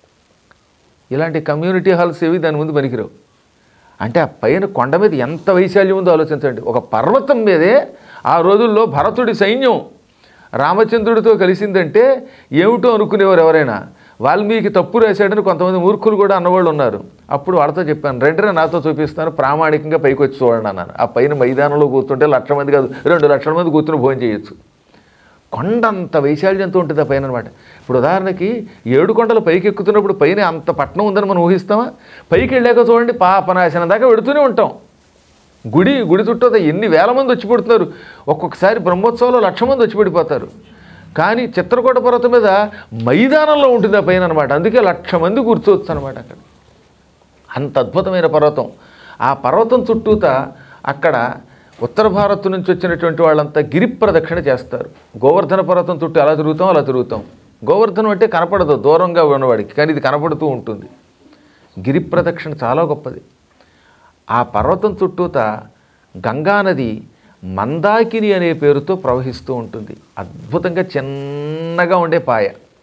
ఇలాంటి కమ్యూనిటీ హాల్స్ ఏవి దాని ముందు పనికిరావు అంటే ఆ పైన కొండ మీద ఎంత వైశాల్యం ఉందో ఆలోచించండి ఒక పర్వతం మీదే ఆ రోజుల్లో భరతుడి సైన్యం రామచంద్రుడితో కలిసిందంటే ఏమిటో అనుకునేవారు ఎవరైనా వాల్మీకి తప్పు రాశాడని కొంతమంది మూర్ఖులు కూడా అన్నవాళ్ళు ఉన్నారు అప్పుడు వాళ్ళతో చెప్పాను రెండరే నాతో చూపిస్తాను ప్రామాణికంగా పైకి వచ్చి చూడండి అన్నాను ఆ పైన మైదానంలో కూర్చుంటే లక్ష మంది కాదు రెండు లక్షల మంది కూర్చుని భోజనం చేయొచ్చు కొండ అంత వైశాల్యంతో ఉంటుంది ఆ పైన అనమాట ఇప్పుడు ఉదాహరణకి ఏడు కొండలు పైకి ఎక్కుతున్నప్పుడు పైన అంత పట్నం ఉందని మనం ఊహిస్తామా పైకి వెళ్ళాక చూడండి పాపనాశనం దాకా వెడుతూనే ఉంటాం గుడి గుడి చుట్టూ ఎన్ని వేల మంది వచ్చి పడుతున్నారు ఒక్కొక్కసారి బ్రహ్మోత్సవంలో లక్ష మంది వచ్చి పడిపోతారు కానీ చిత్రకూట పర్వతం మీద మైదానంలో ఉంటుంది ఆ పైన అనమాట అందుకే లక్ష మంది కూర్చోవచ్చు అనమాట అక్కడ అంత అద్భుతమైన పర్వతం ఆ పర్వతం చుట్టూత అక్కడ ఉత్తర భారత్ నుంచి వచ్చినటువంటి వాళ్ళంతా గిరి ప్రదక్షిణ చేస్తారు గోవర్ధన పర్వతం చుట్టూ ఎలా తిరుగుతాం అలా తిరుగుతాం గోవర్ధనం అంటే కనపడదు దూరంగా ఉన్నవాడికి కానీ ఇది కనపడుతూ ఉంటుంది గిరి ప్రదక్షిణ చాలా గొప్పది ఆ పర్వతం చుట్టూత గంగానది మందాకిని అనే పేరుతో ప్రవహిస్తూ ఉంటుంది అద్భుతంగా చిన్నగా ఉండే పాయ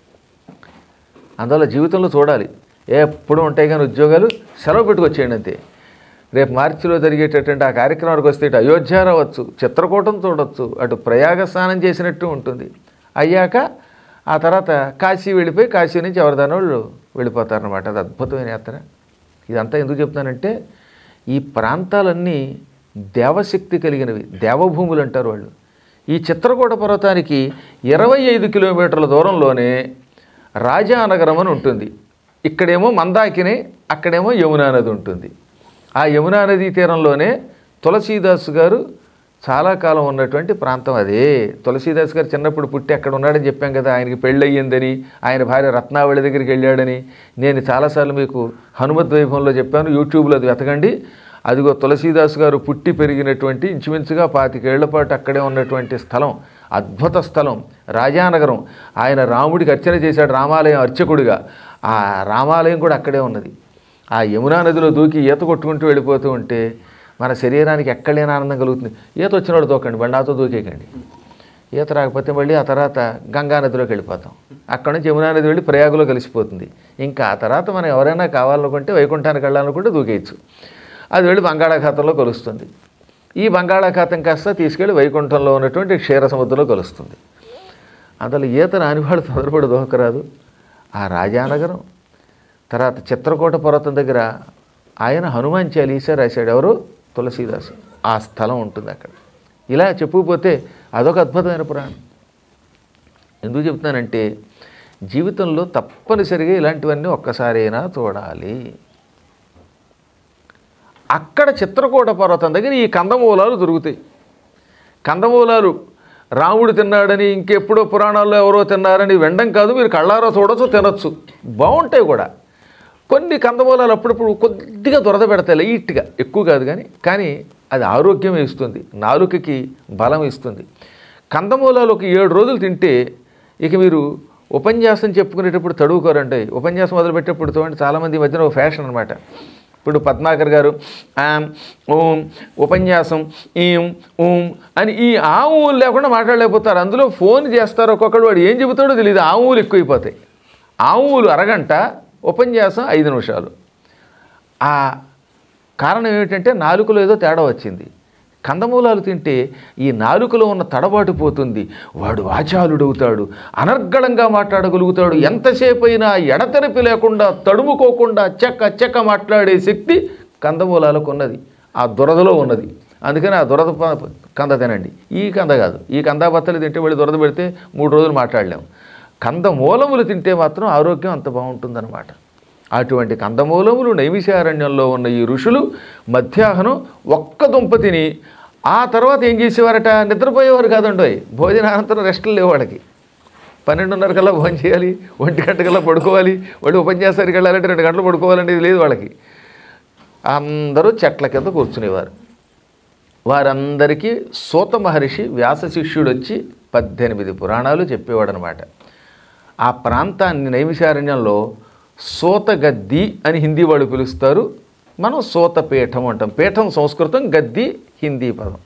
అందువల్ల జీవితంలో చూడాలి ఎప్పుడు ఉంటాయి కానీ ఉద్యోగాలు సెలవు పెట్టుకొచ్చేయండి అంతే రేపు మార్చిలో జరిగేటటువంటి ఆ కార్యక్రమానికి వస్తే ఇటు అయోధ్య రావచ్చు చిత్రకూటం చూడొచ్చు అటు ప్రయాగ స్నానం చేసినట్టు ఉంటుంది అయ్యాక ఆ తర్వాత కాశీ వెళ్ళిపోయి కాశీ నుంచి ఎవరిదాని వాళ్ళు వెళ్ళిపోతారనమాట అది అద్భుతమైన యాత్ర ఇదంతా ఎందుకు చెప్తున్నానంటే ఈ ప్రాంతాలన్నీ దేవశక్తి కలిగినవి దేవభూములు అంటారు వాళ్ళు ఈ చిత్రకూట పర్వతానికి ఇరవై ఐదు కిలోమీటర్ల దూరంలోనే రాజానగరం అని ఉంటుంది ఇక్కడేమో మందాకిని అక్కడేమో యమునా నది ఉంటుంది ఆ యమునా నదీ తీరంలోనే తులసీదాసు గారు చాలా కాలం ఉన్నటువంటి ప్రాంతం అదే తులసీదాస్ గారు చిన్నప్పుడు పుట్టి అక్కడ ఉన్నాడని చెప్పాం కదా ఆయనకి పెళ్ళయ్యిందని ఆయన భార్య రత్నావళి దగ్గరికి వెళ్ళాడని నేను చాలాసార్లు మీకు హనుమత్ వైభవంలో చెప్పాను యూట్యూబ్లో అది వెతకండి అదిగో తులసీదాస్ గారు పుట్టి పెరిగినటువంటి ఇంచుమించుగా పాతికేళ్ల పాటు అక్కడే ఉన్నటువంటి స్థలం అద్భుత స్థలం రాజానగరం ఆయన రాముడికి అర్చన చేశాడు రామాలయం అర్చకుడిగా ఆ రామాలయం కూడా అక్కడే ఉన్నది ఆ యమునా నదిలో దూకి ఈత కొట్టుకుంటూ వెళ్ళిపోతూ ఉంటే మన శరీరానికి ఎక్కడలేని ఆనందం కలుగుతుంది ఈత వచ్చినవాడు దూకండి బండి నాతో దూకేయకండి ఈత రాకపోతే మళ్ళీ ఆ తర్వాత గంగా నదిలోకి వెళ్ళిపోతాం అక్కడ నుంచి యమునా నది వెళ్ళి ప్రయాగలో కలిసిపోతుంది ఇంకా ఆ తర్వాత మనం ఎవరైనా కావాలనుకుంటే వైకుంఠానికి వెళ్ళాలనుకుంటే దూకేయచ్చు అది వెళ్ళి బంగాళాఖాతంలో కలుస్తుంది ఈ బంగాళాఖాతం కాస్త తీసుకెళ్ళి వైకుంఠంలో ఉన్నటువంటి క్షీర సముద్రంలో కలుస్తుంది అందులో ఈత రానివాడు తొందరపడి దోహకరాదు ఆ రాజానగరం తర్వాత చిత్రకూట పర్వతం దగ్గర ఆయన హనుమాన్ చాలీసా రాశాడు ఎవరు తులసీదాసు ఆ స్థలం ఉంటుంది అక్కడ ఇలా చెప్పుకుపోతే అదొక అద్భుతమైన పురాణం ఎందుకు చెప్తున్నానంటే జీవితంలో తప్పనిసరిగా ఇలాంటివన్నీ ఒక్కసారైనా చూడాలి అక్కడ చిత్రకూట పర్వతం దగ్గర ఈ కందమూలాలు దొరుకుతాయి కందమూలాలు రాముడు తిన్నాడని ఇంకెప్పుడో పురాణాల్లో ఎవరో తిన్నారని వెండం కాదు మీరు కళ్ళారా చూడొచ్చు తినొచ్చు బాగుంటాయి కూడా కొన్ని కందమూలాలు అప్పుడప్పుడు కొద్దిగా దురద పెడతాయి లైట్గా ఎక్కువ కాదు కానీ కానీ అది ఆరోగ్యం ఇస్తుంది నాలుకకి బలం ఇస్తుంది కందమూలాలు ఒక ఏడు రోజులు తింటే ఇక మీరు ఉపన్యాసం చెప్పుకునేటప్పుడు తడువుకోరండి ఉపన్యాసం మొదలుపెట్టేప్పుడు చూడండి చాలామంది ఈ మధ్యన ఒక ఫ్యాషన్ అనమాట ఇప్పుడు పద్మాకర్ గారు ఆం ఓం ఉపన్యాసం ఈం ఊం అని ఈ ఆ ఊలు లేకుండా మాట్లాడలేకపోతారు అందులో ఫోన్ చేస్తారు ఒక్కొక్కడు వాడు ఏం చెబుతాడో తెలియదు ఆ ఊలు ఎక్కువైపోతాయి ఆ ఊలు అరగంట ఉపన్యాసం ఐదు నిమిషాలు ఆ కారణం ఏమిటంటే నాలుకలో ఏదో తేడా వచ్చింది కందమూలాలు తింటే ఈ నాలుకలో ఉన్న తడబాటు పోతుంది వాడు వాచాలుడవుతాడు అనర్గళంగా మాట్లాడగలుగుతాడు ఎంతసేపు అయినా ఎడతెరపి లేకుండా తడుముకోకుండా చెక్క చెక్క మాట్లాడే శక్తి కందమూలాలకు ఉన్నది ఆ దురదలో ఉన్నది అందుకని ఆ దురద ప- కంద తినండి ఈ కంద కాదు ఈ కంద బత్తలు తింటే మళ్ళీ దురద పెడితే మూడు రోజులు మాట్లాడలేం కందమూలములు తింటే మాత్రం ఆరోగ్యం అంత బాగుంటుందన్నమాట అటువంటి కందమూలములు నైమిషారణ్యంలో ఉన్న ఈ ఋషులు మధ్యాహ్నం ఒక్క దుంప తిని ఆ తర్వాత ఏం చేసేవారట నిద్రపోయేవారు కాదండోయ్ భోజనానంతరం రెస్టులు లేవు వాళ్ళకి పన్నెండున్నర కల్లా భోజనం చేయాలి ఒంటి గంట కల్లా పడుకోవాలి వాళ్ళు ఉపన్యాసానికి వెళ్ళాలంటే రెండు గంటలు పడుకోవాలంటే ఇది లేదు వాళ్ళకి అందరూ చెట్ల కింద కూర్చునేవారు వారందరికీ సూత మహర్షి వ్యాస శిష్యుడు వచ్చి పద్దెనిమిది పురాణాలు చెప్పేవాడు అనమాట ఆ ప్రాంతాన్ని నైమిషారణ్యంలో సూతగద్ది అని హిందీ వాళ్ళు పిలుస్తారు మనం సూతపీఠం అంటాం పీఠం సంస్కృతం గద్ది హిందీ పదం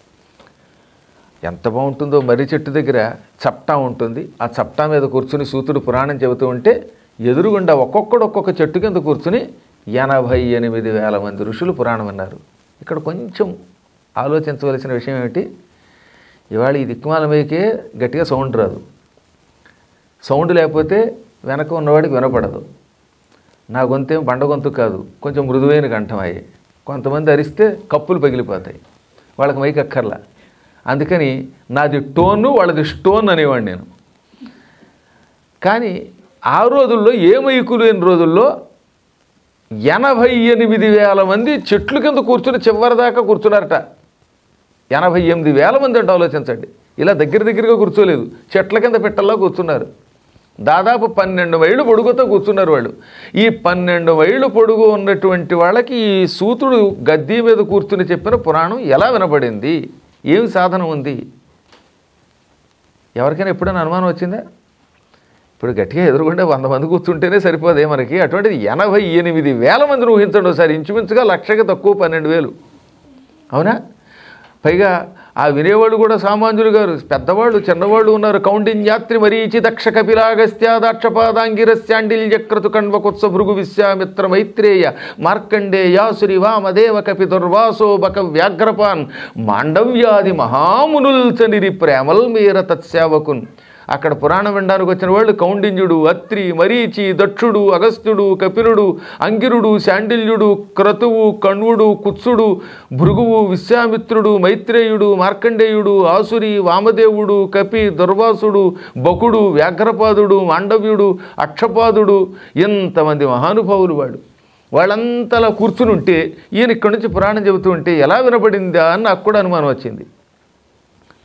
ఎంత బాగుంటుందో మర్రి చెట్టు దగ్గర చప్టా ఉంటుంది ఆ చప్టా మీద కూర్చుని సూతుడు పురాణం చెబుతూ ఉంటే ఎదురుగుండా ఒక్కొక్కడు ఒక్కొక్క చెట్టు కింద కూర్చుని ఎనభై ఎనిమిది వేల మంది ఋషులు పురాణం విన్నారు ఇక్కడ కొంచెం ఆలోచించవలసిన విషయం ఏమిటి ఇవాళ ఈ దిక్కుమాలమేకే గట్టిగా సౌండ్ రాదు సౌండ్ లేకపోతే వెనక ఉన్నవాడికి వినపడదు నా గొంతేం బండ గొంతు కాదు కొంచెం మృదువైన కంఠం అయ్యి కొంతమంది అరిస్తే కప్పులు పగిలిపోతాయి వాళ్ళకి మైక్ అక్కర్లా అందుకని నాది టోను వాళ్ళది స్టోన్ అనేవాడిని నేను కానీ ఆ రోజుల్లో ఏ మైకు లేని రోజుల్లో ఎనభై ఎనిమిది వేల మంది చెట్లు కింద కూర్చుని చివరిదాకా కూర్చున్నారట ఎనభై ఎనిమిది వేల మంది అంటే ఆలోచించండి ఇలా దగ్గర దగ్గరగా కూర్చోలేదు చెట్ల కింద పెట్టల్లా కూర్చున్నారు దాదాపు పన్నెండు మైళ్ళు పొడుగుతో కూర్చున్నారు వాళ్ళు ఈ పన్నెండు మైళ్ళు పొడుగు ఉన్నటువంటి వాళ్ళకి ఈ సూతుడు గద్దీ మీద కూర్చుని చెప్పిన పురాణం ఎలా వినపడింది ఏం సాధనం ఉంది ఎవరికైనా ఎప్పుడైనా అనుమానం వచ్చిందా ఇప్పుడు గట్టిగా ఎదురుకుంటే వంద మంది కూర్చుంటేనే సరిపోదే మనకి అటువంటిది ఎనభై ఎనిమిది వేల మందిని ఊహించండి ఒకసారి ఇంచుమించుగా లక్షకి తక్కువ పన్నెండు వేలు అవునా పైగా ఆ వినేవాళ్ళు కూడా సామాన్యులు గారు పెద్దవాళ్ళు చిన్నవాళ్ళు ఉన్నారు కౌండిన్యాత్రి మరీచి దక్ష కపిలాగస్త్య దాక్షపాదాంగిరస్యాండిల్యక్రతు కణ్వకుత్స భృగు విశ్వామిత్ర మైత్రేయ మార్కండేయాసురి వామదేవ కపి దుర్వాసో బక వ్యాఘ్రపాన్ మాండవ్యాది మహామునుల్చనిరి ప్రేమల్ మీర తత్సేవకున్ అక్కడ పురాణం వినడానికి వచ్చిన వాళ్ళు కౌండిన్యుడు అత్రి మరీచి దక్షుడు అగస్త్యుడు కపిలుడు అంగిరుడు శాండిల్యుడు క్రతువు కణ్వుడు కుత్సుడు భృగువు విశ్వామిత్రుడు మైత్రేయుడు మార్కండేయుడు ఆసురి వామదేవుడు కపి దుర్వాసుడు బకుడు వ్యాఘ్రపాదుడు మాండవ్యుడు అక్షపాదుడు ఎంతమంది మహానుభావులు వాడు వాళ్ళంతలా కూర్చుని ఉంటే ఈయన ఇక్కడి నుంచి పురాణం చెబుతూ ఉంటే ఎలా వినపడిందా అని నాకు కూడా అనుమానం వచ్చింది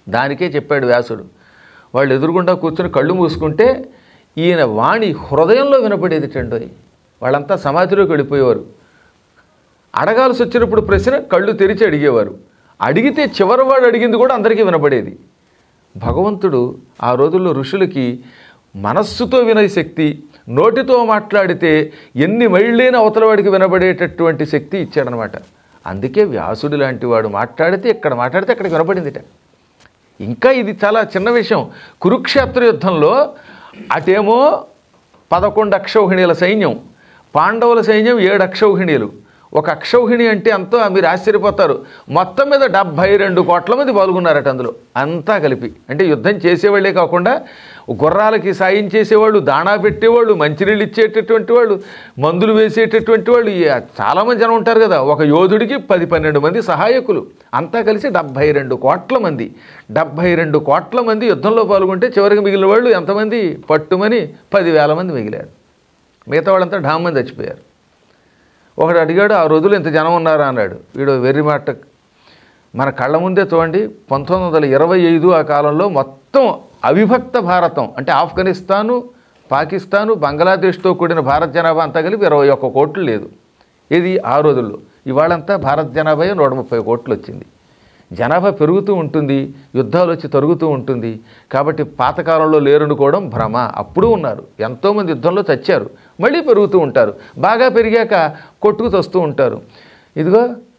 దానికే చెప్పాడు వ్యాసుడు వాళ్ళు ఎదురుగుండా కూర్చొని కళ్ళు మూసుకుంటే ఈయన వాణి హృదయంలో వినపడేది టండోయ్ వాళ్ళంతా సమాధిలోకి వెళ్ళిపోయేవారు అడగాల్సి వచ్చినప్పుడు ప్రశ్న కళ్ళు తెరిచి అడిగేవారు అడిగితే చివరివాడు అడిగింది కూడా అందరికీ వినపడేది భగవంతుడు ఆ రోజుల్లో ఋషులకి మనస్సుతో వినే శక్తి నోటితో మాట్లాడితే ఎన్ని మైళ్ళైన అవతలవాడికి వినబడేటటువంటి శక్తి ఇచ్చాడనమాట అందుకే వ్యాసుడు లాంటి వాడు మాట్లాడితే ఇక్కడ మాట్లాడితే అక్కడికి వినపడిందిట ఇంకా ఇది చాలా చిన్న విషయం కురుక్షేత్ర యుద్ధంలో అటేమో పదకొండు అక్షౌహిణీల సైన్యం పాండవుల సైన్యం ఏడు అక్షౌహిణీలు ఒక అక్షౌహిణి అంటే ఎంతో మీరు ఆశ్చర్యపోతారు మొత్తం మీద డెబ్భై రెండు కోట్ల మంది పాల్గొన్నారట అందులో అంతా కలిపి అంటే యుద్ధం చేసేవాళ్ళే కాకుండా గుర్రాలకి సాయం చేసేవాళ్ళు దాణా పెట్టేవాళ్ళు మంచినీళ్ళు ఇచ్చేటటువంటి వాళ్ళు మందులు వేసేటటువంటి వాళ్ళు ఈ చాలామంది జనం ఉంటారు కదా ఒక యోధుడికి పది పన్నెండు మంది సహాయకులు అంతా కలిసి డెబ్భై రెండు కోట్ల మంది డెబ్భై రెండు కోట్ల మంది యుద్ధంలో పాల్గొంటే చివరికి మిగిలిన వాళ్ళు ఎంతమంది పట్టుమని పదివేల మంది మిగిలారు మిగతా వాళ్ళంతా ఢామ్మని చచ్చిపోయారు ఒకడు అడిగాడు ఆ రోజులు ఇంత జనం ఉన్నారా అన్నాడు వీడు వెర్రి మాట మన కళ్ళ ముందే చూడండి పంతొమ్మిది వందల ఇరవై ఐదు ఆ కాలంలో మొత్తం అవిభక్త భారతం అంటే ఆఫ్ఘనిస్తాను పాకిస్తాను బంగ్లాదేశ్తో కూడిన భారత జనాభా అంతా కలిపి ఇరవై ఒక్క కోట్లు లేదు ఇది ఆ రోజుల్లో ఇవాళంతా భారత జనాభా నూట ముప్పై కోట్లు వచ్చింది జనాభా పెరుగుతూ ఉంటుంది యుద్ధాలు వచ్చి తరుగుతూ ఉంటుంది కాబట్టి పాతకాలంలో లేరనుకోవడం భ్రమ అప్పుడు ఉన్నారు ఎంతోమంది యుద్ధంలో చచ్చారు మళ్ళీ పెరుగుతూ ఉంటారు బాగా పెరిగాక కొట్టుకు తస్తూ ఉంటారు ఇదిగో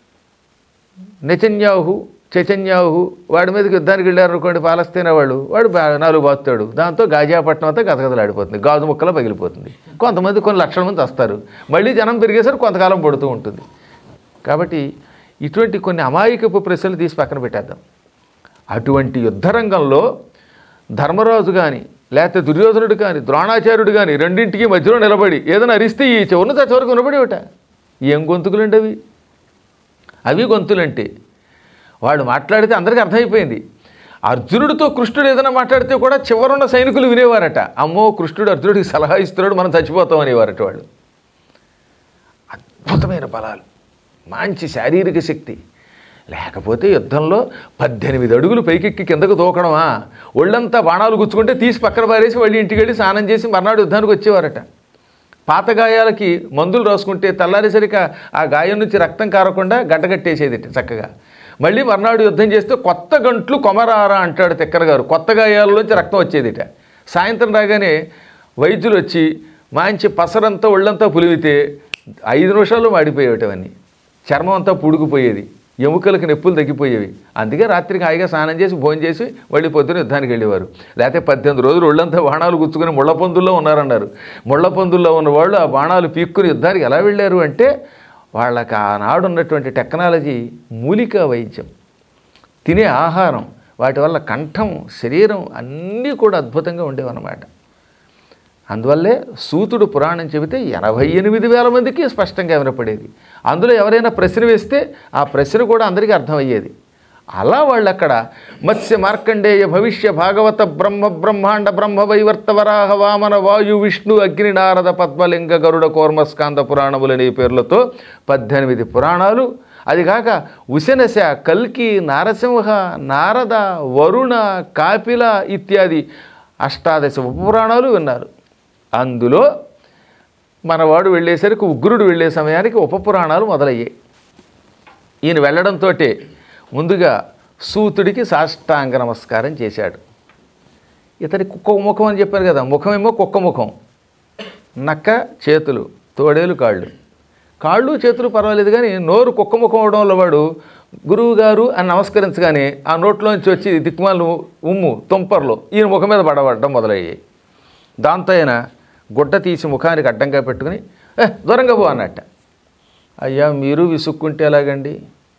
నెచన్యాహు చైతన్యాహు వాడి మీదకి యుద్ధానికి వెళ్ళారు అనుకోండి పాలస్తీనా వాళ్ళు వాడు బా- నాలుగు బాతుతాడు దాంతో గాజాపట్నం అంతా గతగతలాడిపోతుంది గాజు ముక్కలా పగిలిపోతుంది కొంతమంది కొన్ని లక్షల మంది వస్తారు మళ్ళీ జనం పెరిగేసరికి కొంతకాలం పడుతూ ఉంటుంది కాబట్టి ఇటువంటి కొన్ని అమాయకపు ప్రశ్నలు తీసి పక్కన పెట్టేద్దాం అటువంటి యుద్ధరంగంలో ధర్మరాజు కానీ లేకపోతే దుర్యోధనుడు కానీ ద్రోణాచార్యుడు కానీ రెండింటికి మధ్యలో నిలబడి ఏదైనా అరిస్తే ఈ చివరిన చివరికి వినబడేవిట ఏం గొంతుకులండి అవి అవి గొంతులంటే వాడు మాట్లాడితే అందరికీ అర్థమైపోయింది అర్జునుడితో కృష్ణుడు ఏదైనా మాట్లాడితే కూడా చివరున్న సైనికులు వినేవారట అమ్మో కృష్ణుడు అర్జునుడికి సలహా ఇస్తున్నాడు మనం చచ్చిపోతాం అనేవారట వాళ్ళు అద్భుతమైన బలాలు మంచి శారీరక శక్తి లేకపోతే యుద్ధంలో పద్దెనిమిది అడుగులు పైకెక్కి కిందకు దూకడమా ఒళ్ళంతా బాణాలు గుచ్చుకుంటే తీసి పక్కన పారేసి మళ్ళీ ఇంటికి వెళ్ళి స్నానం చేసి మర్నాడు యుద్ధానికి వచ్చేవారట పాత గాయాలకి మందులు రాసుకుంటే తెల్లారేసరికి ఆ- ఆ గాయం నుంచి రక్తం కారకుండా గడ్డగట్టేసేది చక్కగా మళ్ళీ మర్నాడు యుద్ధం చేస్తే కొత్త గంట్లు కొమరారా అంటాడు తిక్కర గారు కొత్త గాయాలలోంచి రక్తం వచ్చేదిట సాయంత్రం రాగానే వైద్యులు వచ్చి మంచి పసరంతా ఒళ్ళంతా పులివితే ఐదు నిమిషాల్లో మాడిపోయేటవన్నీ చర్మం అంతా పుడుకుపోయేది ఎముకలకు నొప్పులు తగ్గిపోయేవి అందుకే రాత్రికి హాయిగా స్నానం చేసి భోజనం చేసి మళ్ళీ పొద్దున యుద్ధానికి వెళ్ళేవారు లేకపోతే పద్దెనిమిది రోజులు ఒళ్ళంతా బాణాలు గుచ్చుకుని ముళ్ళ పందుల్లో ఉన్నారన్నారు ముళ్ళ పందుల్లో ఉన్న వాళ్ళు ఆ బాణాలు పీక్కుని యుద్ధానికి ఎలా వెళ్ళారు అంటే వాళ్ళకి ఆనాడు ఉన్నటువంటి టెక్నాలజీ మూలికా వైద్యం తినే ఆహారం వాటి వల్ల కంఠం శరీరం అన్నీ కూడా అద్భుతంగా ఉండేవన్నమాట అందువల్లే సూతుడు పురాణం చెబితే ఎనభై ఎనిమిది వేల మందికి స్పష్టంగా వినపడేది అందులో ఎవరైనా ప్రశ్న వేస్తే ఆ ప్రశ్న కూడా అందరికీ అర్థమయ్యేది అలా వాళ్ళు అక్కడ మత్స్య మార్కండేయ భవిష్య భాగవత బ్రహ్మ బ్రహ్మాండ బ్రహ్మ వైవర్త వరాహ వామన వాయు విష్ణు అగ్ని నారద పద్మలింగ గరుడ కోర్మస్కాంద పురాణములనే పేర్లతో పద్దెనిమిది పురాణాలు అది కాక ఉశనశ కల్కి నారసింహ నారద వరుణ కాపిల ఇత్యాది అష్టాదశ ఉపపురాణాలు విన్నారు అందులో మనవాడు వెళ్ళేసరికి ఉగ్రుడు వెళ్ళే సమయానికి ఉపపురాణాలు మొదలయ్యాయి ఈయన వెళ్ళడంతో ముందుగా సూతుడికి సాష్టాంగ నమస్కారం చేశాడు ఇతని కుక్క ముఖం అని చెప్పారు కదా ముఖమేమో కుక్క ముఖం నక్క చేతులు తోడేలు కాళ్ళు కాళ్ళు చేతులు పర్వాలేదు కానీ నోరు కుక్క ముఖం అవడం వల్ల వాడు గురువు గారు అని నమస్కరించగానే ఆ నోట్లోంచి వచ్చి దిక్కుమాలు ఉమ్ము తుంపర్లు ఈయన ముఖం మీద పడబడడం మొదలయ్యాయి దాంతో ఆయన గుడ్డ తీసి ముఖానికి అడ్డంగా పెట్టుకుని ఏ దూరంగా పో అన్నట్ట అయ్యా మీరు విసుక్కుంటే ఎలాగండి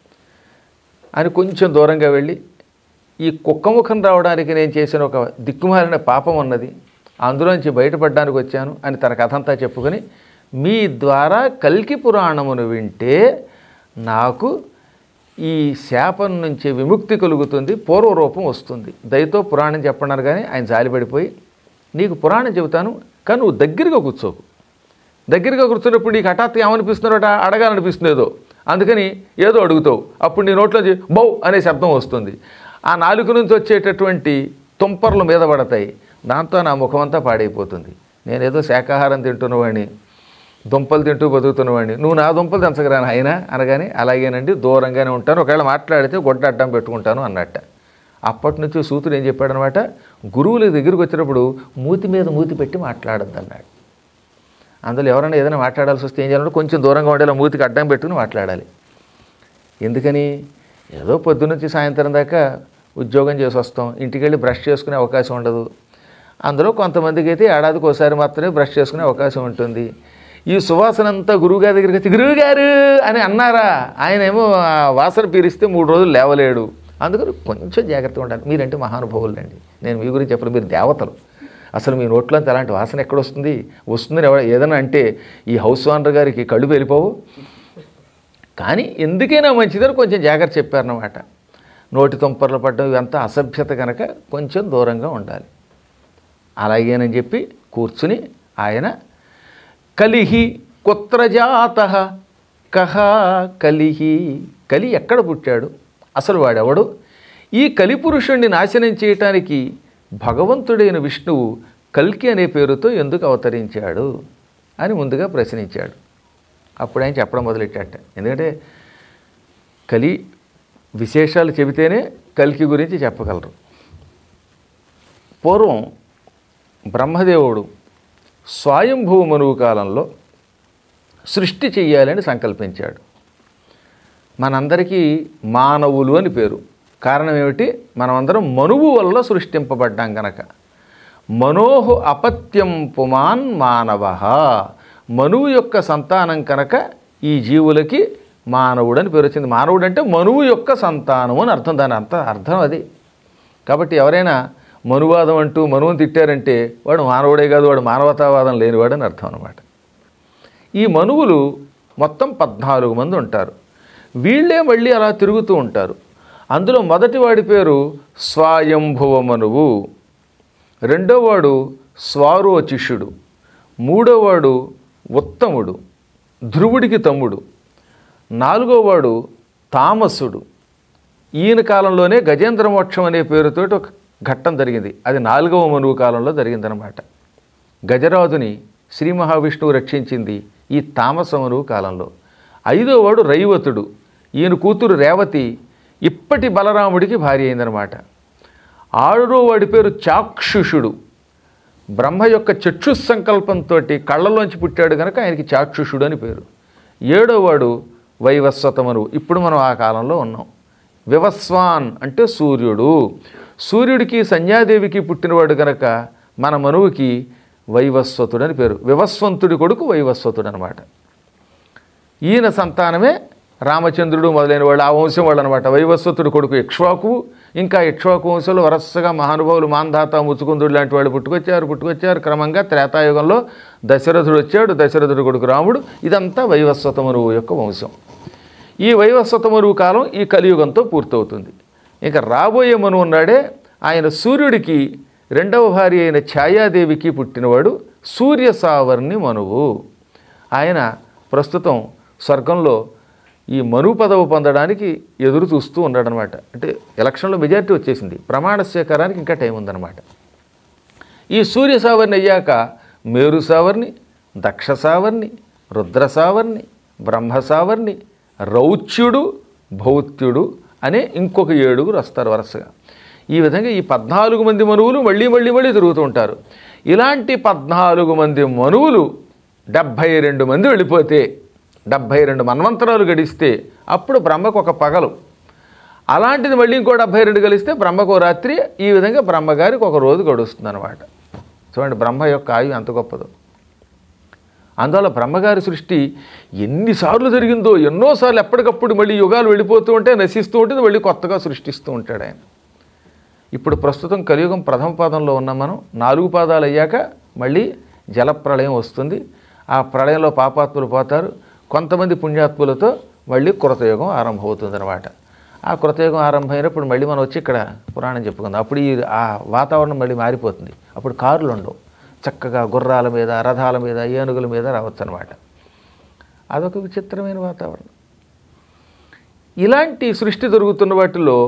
అని కొంచెం దూరంగా వెళ్ళి ఈ కుక్క ముఖం రావడానికి నేను చేసిన ఒక దిక్కుమాలిన పాపం ఉన్నది అందులోంచి బయటపడడానికి వచ్చాను అని తన కథ అంతా చెప్పుకొని మీ ద్వారా కల్కి పురాణమును వింటే నాకు ఈ శాపం నుంచి విముక్తి కలుగుతుంది పూర్వరూపం వస్తుంది దయతో పురాణం చెప్పన్నారు కానీ ఆయన జాలిపడిపోయి నీకు పురాణం చెబుతాను కానీ నువ్వు దగ్గరగా కూర్చోకు దగ్గరగా కూర్చున్నప్పుడు నీకు హఠాత్తు ఏమనిపిస్తున్నారట అడగాలనిపిస్తుంది ఏదో అందుకని ఏదో అడుగుతావు అప్పుడు నీ నోట్లోంచి బౌ అనే శబ్దం వస్తుంది ఆ నాలుక నుంచి వచ్చేటటువంటి తుంపర్లు మీద పడతాయి దాంతో నా ముఖమంతా పాడైపోతుంది నేనేదో శాకాహారం తింటున్నవాడిని దుంపలు తింటూ బతుకుతున్నవాడిని నువ్వు నా దుంపలు తెంచగరా అయినా అనగానే అలాగేనండి దూరంగానే ఉంటాను ఒకవేళ మాట్లాడితే గొడ్డ అడ్డం పెట్టుకుంటాను అన్నట్ట అప్పటి నుంచి సూతుడు ఏం చెప్పాడనమాట గురువుల దగ్గరికి వచ్చినప్పుడు మూతి మీద మూతి పెట్టి మాట్లాడద్దు అన్నాడు అందులో ఎవరైనా ఏదైనా మాట్లాడాల్సి వస్తే ఏం చేయాలంటే కొంచెం దూరంగా ఉండేలా మూతికి అడ్డం పెట్టుకుని మాట్లాడాలి ఎందుకని ఏదో పొద్దునుంచి సాయంత్రం దాకా ఉద్యోగం చేసి వస్తాం ఇంటికి వెళ్ళి బ్రష్ చేసుకునే అవకాశం ఉండదు అందులో కొంతమందికి అయితే ఏడాదికి ఒకసారి మాత్రమే బ్రష్ చేసుకునే అవకాశం ఉంటుంది ఈ సువాసన అంతా గురువుగారి దగ్గరికి వచ్చి గురువుగారు అని అన్నారా ఆయన ఏమో ఆ వాసన పీరిస్తే మూడు రోజులు లేవలేడు అందుకని కొంచెం జాగ్రత్తగా ఉండాలి మీరంటే మహానుభావులండి నేను మీ గురించి చెప్పను మీరు దేవతలు అసలు మీ నోట్లోంచి అలాంటి వాసన ఎక్కడ వస్తుంది వస్తుందని ఎవడ ఏదైనా అంటే ఈ హౌస్ ఓనర్ గారికి కళ్ళు వెళ్ళిపోవు కానీ ఎందుకైనా మంచిదని కొంచెం జాగ్రత్త చెప్పారన్నమాట నోటి తుంపర్లు పడ్డం ఇవంతా అసభ్యత కనుక కొంచెం దూరంగా ఉండాలి అలాగేనని చెప్పి కూర్చుని ఆయన కలిహి కుత్రజాత కహ కలిహి కలి ఎక్కడ పుట్టాడు అసలు వాడెవడు ఈ కలిపురుషుణ్ణి నాశనం చేయటానికి భగవంతుడైన విష్ణువు కల్కి అనే పేరుతో ఎందుకు అవతరించాడు అని ముందుగా ప్రశ్నించాడు అప్పుడు ఆయన చెప్పడం మొదలెట్టాట ఎందుకంటే కలి విశేషాలు చెబితేనే కల్కి గురించి చెప్పగలరు పూర్వం బ్రహ్మదేవుడు స్వయంభూ మనువు కాలంలో సృష్టి చెయ్యాలని సంకల్పించాడు మనందరికీ మానవులు అని పేరు కారణం ఏమిటి మనమందరం మనువు వల్ల సృష్టింపబడ్డాం గనక మనోహు అపత్యం పుమాన్ మానవ మనువు యొక్క సంతానం కనుక ఈ జీవులకి మానవుడు అని పేరు వచ్చింది మానవుడు అంటే మనువు యొక్క సంతానం అని అర్థం దాని అర్థం అర్థం అది కాబట్టి ఎవరైనా మనువాదం అంటూ మనువుని తిట్టారంటే వాడు మానవుడే కాదు వాడు మానవతావాదం లేనివాడు అని అర్థం అనమాట ఈ మనువులు మొత్తం పద్నాలుగు మంది ఉంటారు వీళ్ళే మళ్ళీ అలా తిరుగుతూ ఉంటారు అందులో మొదటి వాడి పేరు స్వయంభువ మనువు రెండోవాడు స్వారోచిషుడు మూడోవాడు ఉత్తముడు ధ్రువుడికి తమ్ముడు నాలుగోవాడు తామసుడు ఈయన కాలంలోనే గజేంద్ర మోక్షం అనే పేరుతోటి ఒక ఘట్టం జరిగింది అది నాలుగవ మనువు కాలంలో జరిగిందనమాట గజరాజుని శ్రీ మహావిష్ణువు రక్షించింది ఈ తామస మనువు కాలంలో ఐదోవాడు రైవతుడు ఈయన కూతురు రేవతి ఇప్పటి బలరాముడికి భార్య అయిందనమాట ఆరో వాడి పేరు చాక్షుషుడు బ్రహ్మ యొక్క చక్షుస్ సంకల్పంతో కళ్ళలోంచి పుట్టాడు కనుక ఆయనకి చాక్షుషుడు అని పేరు ఏడోవాడు వైవస్వతమను ఇప్పుడు మనం ఆ కాలంలో ఉన్నాం వివస్వాన్ అంటే సూర్యుడు సూర్యుడికి సంధ్యాదేవికి పుట్టినవాడు గనక మన మనువుకి వైవస్వతుడు అని పేరు వివస్వంతుడి కొడుకు వైవస్వతుడు అనమాట ఈయన సంతానమే రామచంద్రుడు మొదలైన వాళ్ళు ఆ వంశం వాళ్ళు అనమాట వైవస్వతుడు కొడుకు ఇక్ష్వాకు ఇంకా ఇక్ష్వాకు వంశంలో వరసగా మహానుభావులు మాంధాత ముచ్చుకుందుడు లాంటి వాళ్ళు పుట్టుకొచ్చారు పుట్టుకొచ్చారు క్రమంగా త్రేతాయుగంలో దశరథుడు వచ్చాడు దశరథుడు కొడుకు రాముడు ఇదంతా వైవస్వతమరువు యొక్క వంశం ఈ వైవస్వతమరువు కాలం ఈ కలియుగంతో పూర్తవుతుంది ఇంకా రాబోయే మనువు ఉన్నాడే ఆయన సూర్యుడికి రెండవ భార్య అయిన ఛాయాదేవికి పుట్టినవాడు సూర్య సావర్ణి మనువు ఆయన ప్రస్తుతం స్వర్గంలో ఈ మనువు పదవి పొందడానికి ఎదురు చూస్తూ ఉన్నాడనమాట అంటే ఎలక్షన్లో మెజారిటీ వచ్చేసింది ప్రమాణ స్వీకారానికి ఇంకా టైం ఉందన్నమాట ఈ సూర్య సావర్ణి అయ్యాక మేరు సావర్ణి దక్ష సావర్ణి రుద్ర సావర్ణి బ్రహ్మ సావర్ణి రౌచ్యుడు భౌత్యుడు అనే ఇంకొక ఏడుగురు వస్తారు వరుసగా ఈ విధంగా ఈ పద్నాలుగు మంది మనువులు మళ్ళీ మళ్ళీ మళ్ళీ తిరుగుతూ ఉంటారు ఇలాంటి పద్నాలుగు మంది మనువులు డెబ్భై రెండు మంది వెళ్ళిపోతే డెబ్భై రెండు మన్వంతరాలు గడిస్తే అప్పుడు బ్రహ్మకు ఒక పగలు అలాంటిది మళ్ళీ ఇంకో డెబ్భై రెండు కలిస్తే బ్రహ్మకు ఓ రాత్రి ఈ విధంగా బ్రహ్మగారికి ఒక రోజు గడుస్తుంది అనమాట చూడండి బ్రహ్మ యొక్క ఆయువు ఎంత గొప్పదో అందువల్ల బ్రహ్మగారి సృష్టి ఎన్నిసార్లు జరిగిందో ఎన్నోసార్లు ఎప్పటికప్పుడు మళ్ళీ యుగాలు వెళ్ళిపోతూ ఉంటే నశిస్తూ ఉంటుంది మళ్ళీ కొత్తగా సృష్టిస్తూ ఉంటాడు ఆయన ఇప్పుడు ప్రస్తుతం కలియుగం ప్రథమ పాదంలో ఉన్నాం మనం నాలుగు పాదాలు అయ్యాక మళ్ళీ జలప్రళయం వస్తుంది ఆ ప్రళయంలో పాపాత్ములు పోతారు కొంతమంది పుణ్యాత్ములతో మళ్ళీ కృతయుగం ఆరంభమవుతుందన్నమాట ఆ కృతయుగం ఆరంభమైనప్పుడు మళ్ళీ మనం వచ్చి ఇక్కడ పురాణం చెప్పుకుందాం అప్పుడు ఈ ఆ వాతావరణం మళ్ళీ మారిపోతుంది అప్పుడు కారులు ఉండవు చక్కగా గుర్రాల మీద రథాల మీద ఏనుగుల మీద రావచ్చు అనమాట అదొక విచిత్రమైన వాతావరణం ఇలాంటి సృష్టి జరుగుతున్న వాటిలో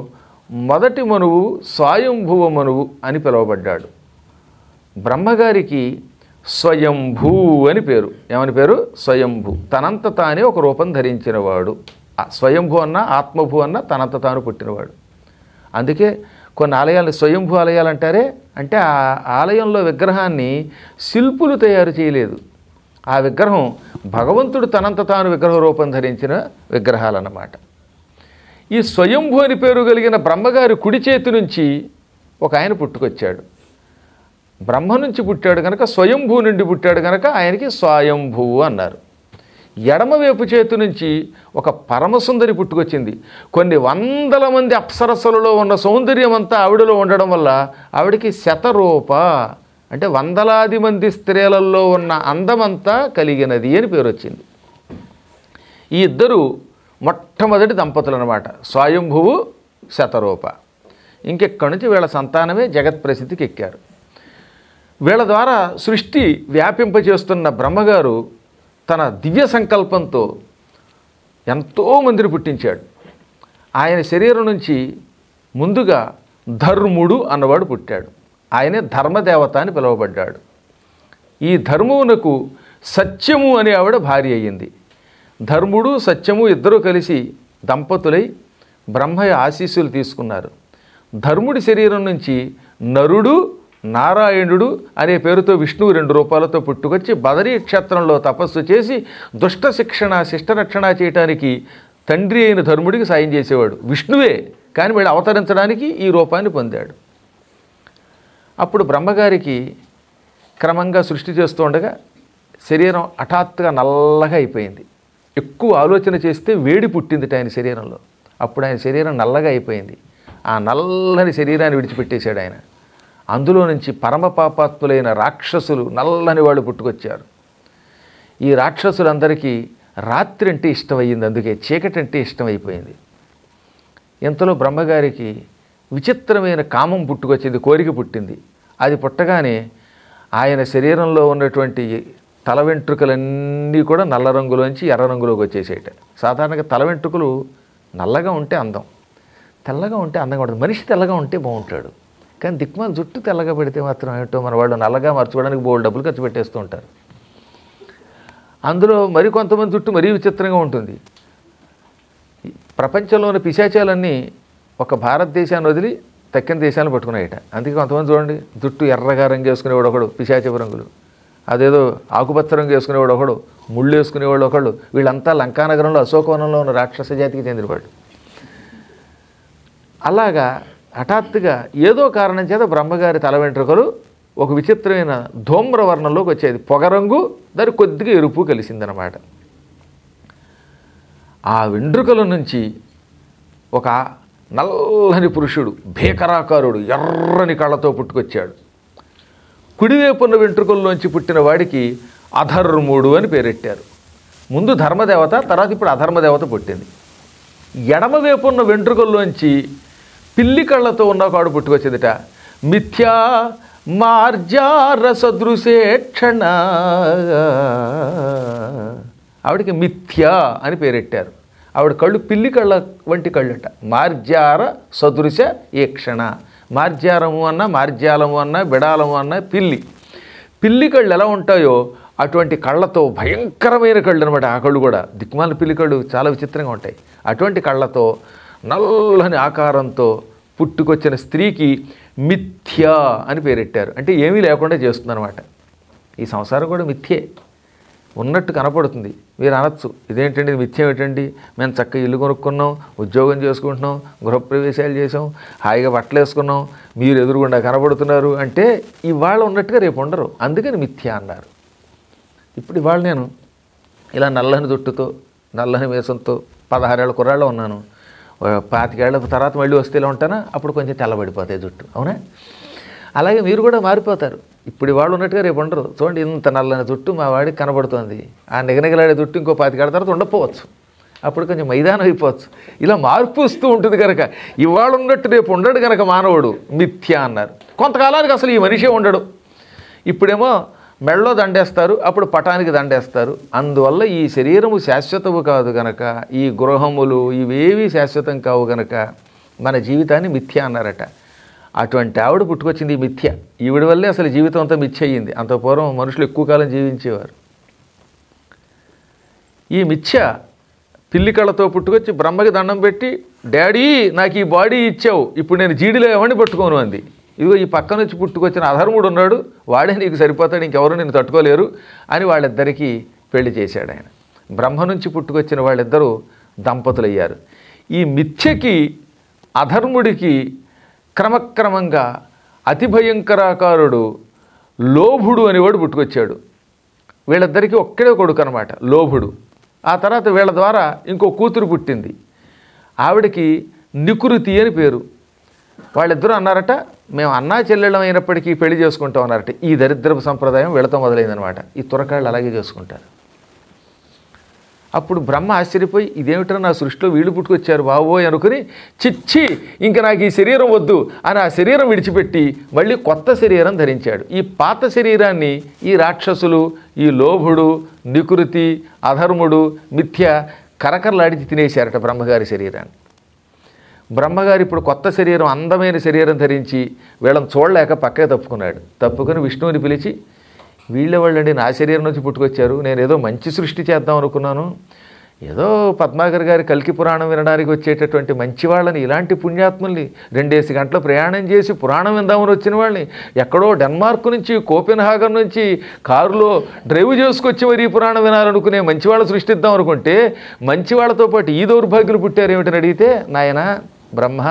మొదటి మనువు స్వయంభువ మనువు అని పిలువబడ్డాడు బ్రహ్మగారికి స్వయంభూ అని పేరు ఏమని పేరు స్వయంభూ తనంత తానే ఒక రూపం ధరించినవాడు ఆ స్వయంభూ అన్న ఆత్మభూ అన్న తనంత తాను పుట్టినవాడు అందుకే కొన్ని ఆలయాలు స్వయంభూ ఆలయాలు అంటారే అంటే ఆ ఆలయంలో విగ్రహాన్ని శిల్పులు తయారు చేయలేదు ఆ విగ్రహం భగవంతుడు తనంత తాను విగ్రహ రూపం ధరించిన విగ్రహాలన్నమాట ఈ స్వయంభూ అని పేరు కలిగిన బ్రహ్మగారి కుడి చేతి నుంచి ఒక ఆయన పుట్టుకొచ్చాడు బ్రహ్మ నుంచి పుట్టాడు కనుక స్వయంభూ నుండి పుట్టాడు కనుక ఆయనకి స్వయంభువు అన్నారు ఎడమవైపు చేతి నుంచి ఒక పరమసుందరి పుట్టుకొచ్చింది కొన్ని వందల మంది అప్సరస్సులలో ఉన్న సౌందర్యం అంతా ఆవిడలో ఉండడం వల్ల ఆవిడకి శతరూప అంటే వందలాది మంది స్త్రీలలో ఉన్న అందమంతా కలిగినది అని పేరు వచ్చింది ఈ ఇద్దరు మొట్టమొదటి దంపతులు అనమాట స్వయంభువు శతరూప ఇంకెక్కడి నుంచి వీళ్ళ సంతానమే జగత్ ప్రసిద్ధికి ఎక్కారు వీళ్ళ ద్వారా సృష్టి వ్యాపింపచేస్తున్న బ్రహ్మగారు తన దివ్య సంకల్పంతో ఎంతోమందిని పుట్టించాడు ఆయన శరీరం నుంచి ముందుగా ధర్ముడు అన్నవాడు పుట్టాడు ఆయనే ధర్మదేవత అని పిలువబడ్డాడు ఈ ధర్మువునకు సత్యము అనే ఆవిడ భార్య అయ్యింది ధర్ముడు సత్యము ఇద్దరూ కలిసి దంపతులై బ్రహ్మయ్య ఆశీస్సులు తీసుకున్నారు ధర్ముడి శరీరం నుంచి నరుడు నారాయణుడు అనే పేరుతో విష్ణువు రెండు రూపాలతో పుట్టుకొచ్చి బదరీ క్షేత్రంలో తపస్సు చేసి దుష్ట శిక్షణ శిష్టరక్షణ చేయటానికి తండ్రి అయిన ధర్ముడికి సాయం చేసేవాడు విష్ణువే కానీ వీడు అవతరించడానికి ఈ రూపాన్ని పొందాడు అప్పుడు బ్రహ్మగారికి క్రమంగా సృష్టి చేస్తూ ఉండగా శరీరం హఠాత్తుగా నల్లగా అయిపోయింది ఎక్కువ ఆలోచన చేస్తే వేడి పుట్టింది ఆయన శరీరంలో అప్పుడు ఆయన శరీరం నల్లగా అయిపోయింది ఆ నల్లని శరీరాన్ని విడిచిపెట్టేశాడు ఆయన అందులో నుంచి పరమ పాపాత్ములైన రాక్షసులు నల్లని వాళ్ళు పుట్టుకొచ్చారు ఈ రాక్షసులందరికీ రాత్రి అంటే ఇష్టమయ్యింది అందుకే చీకటి అంటే ఇష్టమైపోయింది ఇంతలో బ్రహ్మగారికి విచిత్రమైన కామం పుట్టుకొచ్చింది కోరిక పుట్టింది అది పుట్టగానే ఆయన శరీరంలో ఉన్నటువంటి తల వెంట్రుకలన్నీ కూడా నల్ల రంగులోంచి ఎర్ర రంగులోకి వచ్చేసేట సాధారణంగా తల వెంట్రుకలు నల్లగా ఉంటే అందం తెల్లగా ఉంటే అందంగా ఉంటుంది మనిషి తెల్లగా ఉంటే బాగుంటాడు కానీ దిక్మాల జుట్టు తెల్లగా పెడితే మాత్రం ఏమిటో మన వాళ్ళు నల్లగా మార్చుకోవడానికి బోల్డ్ డబ్బులు ఖర్చు పెట్టేస్తూ ఉంటారు అందులో మరి కొంతమంది జుట్టు మరీ విచిత్రంగా ఉంటుంది ఈ ప్రపంచంలోని పిశాచాలన్నీ ఒక భారతదేశాన్ని వదిలి తక్కిన దేశాలను పట్టుకున్నాయట అందుకే కొంతమంది చూడండి జుట్టు ఎర్రగా రంగు వేసుకునేవాడు ఒకడు పిశాచపు రంగులు అదేదో ఆకుపచ్చ రంగు వేసుకునేవాడు ఒకడు ముళ్ళు వేసుకునేవాడు ఒకడు వీళ్ళంతా లంకానగరంలో అశోకవనంలో ఉన్న రాక్షస జాతికి చెందినవాడు అలాగా హఠాత్తుగా ఏదో కారణం చేత బ్రహ్మగారి తల వెంట్రుకలు ఒక విచిత్రమైన ధూమ్ర వర్ణంలోకి వచ్చేది పొగరంగు దానికి కొద్దిగా ఎరుపు కలిసిందనమాట ఆ వెంట్రుకల నుంచి ఒక నల్లని పురుషుడు భీకరాకారుడు ఎర్రని కళ్ళతో పుట్టుకొచ్చాడు కుడివైపున్న వెంట్రుకల్లోంచి పుట్టిన వాడికి అధర్ముడు అని పేరెట్టారు ముందు ధర్మదేవత తర్వాత ఇప్పుడు అధర్మదేవత పుట్టింది ఎడమవైపున్న వెంట్రుకల్లోంచి పిల్లి కళ్ళతో ఉన్న కాడు పుట్టుకొచ్చిందిట మిథ్యా మార్జార సదృశేక్షణ ఆవిడకి మిథ్యా అని పేరెట్టారు ఆవిడ కళ్ళు పిల్లి కళ్ళ వంటి కళ్ళట మార్జార సదృశ ఈక్షణ మార్జారము అన్న మార్జాలము అన్న బిడాలము అన్న పిల్లి పిల్లి కళ్ళు ఎలా ఉంటాయో అటువంటి కళ్ళతో భయంకరమైన కళ్ళు అనమాట ఆ కళ్ళు కూడా దిక్మాల పిల్లి కళ్ళు చాలా విచిత్రంగా ఉంటాయి అటువంటి కళ్ళతో నల్లని ఆకారంతో పుట్టుకొచ్చిన స్త్రీకి మిథ్య అని పేరెట్టారు అంటే ఏమీ లేకుండా చేస్తుందన్నమాట ఈ సంసారం కూడా మిథ్యే ఉన్నట్టు కనపడుతుంది మీరు అనొచ్చు ఇదేంటండి ఇది మిథ్యం ఏంటండి మేము చక్కగా ఇల్లు కొనుక్కున్నాం ఉద్యోగం చేసుకుంటున్నాం గృహప్రవేశాలు చేసాం హాయిగా బట్టలు వేసుకున్నాం మీరు ఎదురుగుండా కనపడుతున్నారు అంటే ఇవాళ ఉన్నట్టుగా రేపు ఉండరు అందుకని మిథ్య అన్నారు ఇప్పుడు ఇవాళ నేను ఇలా నల్లని జుట్టుతో నల్లని వేసంతో పదహారేళ్ళ కుర్రాళ్ళు ఉన్నాను ఓ పాతికేళ్ల తర్వాత మళ్ళీ వస్తే ఇలా ఉంటానా అప్పుడు కొంచెం తెల్లబడిపోతాయి జుట్టు అవునా అలాగే మీరు కూడా మారిపోతారు ఇప్పుడు ఇవాళ ఉన్నట్టుగా రేపు ఉండరు చూడండి ఇంత నల్లని జుట్టు మా వాడికి కనబడుతోంది ఆ నిగనిగలాడే జుట్టు ఇంకో పాతికేళ్ల తర్వాత ఉండకపోవచ్చు అప్పుడు కొంచెం మైదానం అయిపోవచ్చు ఇలా మార్పు వస్తూ ఉంటుంది కనుక ఇవాళ ఉన్నట్టు రేపు ఉండడు కనుక మానవుడు మిథ్య అన్నారు కొంతకాలానికి అసలు ఈ మనిషే ఉండడు ఇప్పుడేమో మెళ్ళో దండేస్తారు అప్పుడు పటానికి దండేస్తారు అందువల్ల ఈ శరీరము శాశ్వతము కాదు గనక ఈ గృహములు ఇవేవి శాశ్వతం కావు గనక మన జీవితాన్ని మిథ్య అన్నారట అటువంటి ఆవిడ పుట్టుకొచ్చింది ఈ మిథ్య ఈవిడ వల్లే అసలు జీవితం అంతా మిథ్య అయ్యింది అంత పూర్వం మనుషులు ఎక్కువ కాలం జీవించేవారు ఈ మిథ్య పిల్లి కళ్ళతో పుట్టుకొచ్చి బ్రహ్మకి దండం పెట్టి డాడీ నాకు ఈ బాడీ ఇచ్చావు ఇప్పుడు నేను జీడిలో ఎవరిని పట్టుకోను అంది ఇదిగో ఈ పక్క నుంచి పుట్టుకొచ్చిన అధర్ముడు ఉన్నాడు వాడే నీకు సరిపోతాడు ఇంకెవరు నేను తట్టుకోలేరు అని వాళ్ళిద్దరికీ పెళ్లి చేశాడు ఆయన బ్రహ్మ నుంచి పుట్టుకొచ్చిన వాళ్ళిద్దరూ దంపతులయ్యారు ఈ మిథ్యకి అధర్ముడికి క్రమక్రమంగా అతి భయంకరాకారుడు లోభుడు అనేవాడు పుట్టుకొచ్చాడు వీళ్ళిద్దరికీ ఒక్కడే కొడుకు అనమాట లోభుడు ఆ తర్వాత వీళ్ళ ద్వారా ఇంకో కూతురు పుట్టింది ఆవిడకి నికురుతి అని పేరు వాళ్ళిద్దరూ అన్నారట మేము అన్నా చెల్లెళ్ళం అయినప్పటికీ పెళ్లి చేసుకుంటాం అన్నారట ఈ దరిద్రపు సంప్రదాయం వీళ్ళతో మొదలైందనమాట ఈ తురకాళ్ళు అలాగే చేసుకుంటారు అప్పుడు బ్రహ్మ ఆశ్చర్యపోయి ఇదేమిటో నా సృష్టిలో వీళ్ళు పుట్టుకొచ్చారు బావోయ్ అనుకుని చిచ్చి ఇంక నాకు ఈ శరీరం వద్దు అని ఆ శరీరం విడిచిపెట్టి మళ్ళీ కొత్త శరీరం ధరించాడు ఈ పాత శరీరాన్ని ఈ రాక్షసులు ఈ లోభుడు నికృతి అధర్ముడు మిథ్య కరకరలాడిచి తినేశారట బ్రహ్మగారి శరీరాన్ని బ్రహ్మగారు ఇప్పుడు కొత్త శరీరం అందమైన శరీరం ధరించి వీళ్ళని చూడలేక పక్కకి తప్పుకున్నాడు తప్పుకొని విష్ణువుని పిలిచి వీళ్ళ వాళ్ళండి నా శరీరం నుంచి పుట్టుకొచ్చారు నేను ఏదో మంచి సృష్టి చేద్దాం అనుకున్నాను ఏదో పద్మాకర్ గారి కల్కి పురాణం వినడానికి వచ్చేటటువంటి మంచి వాళ్ళని ఇలాంటి పుణ్యాత్ముల్ని రెండేసి గంటల ప్రయాణం చేసి పురాణం విందామని వచ్చిన వాళ్ళని ఎక్కడో డెన్మార్క్ నుంచి కోపెన్హాగన్ నుంచి కారులో డ్రైవ్ చేసుకొచ్చి మరి ఈ పురాణం వినాలనుకునే మంచి వాళ్ళ సృష్టిద్దాం అనుకుంటే మంచి వాళ్ళతో పాటు ఈ దౌర్భాగ్యులు పుట్టారేమిటని అడిగితే నాయన బ్రహ్మ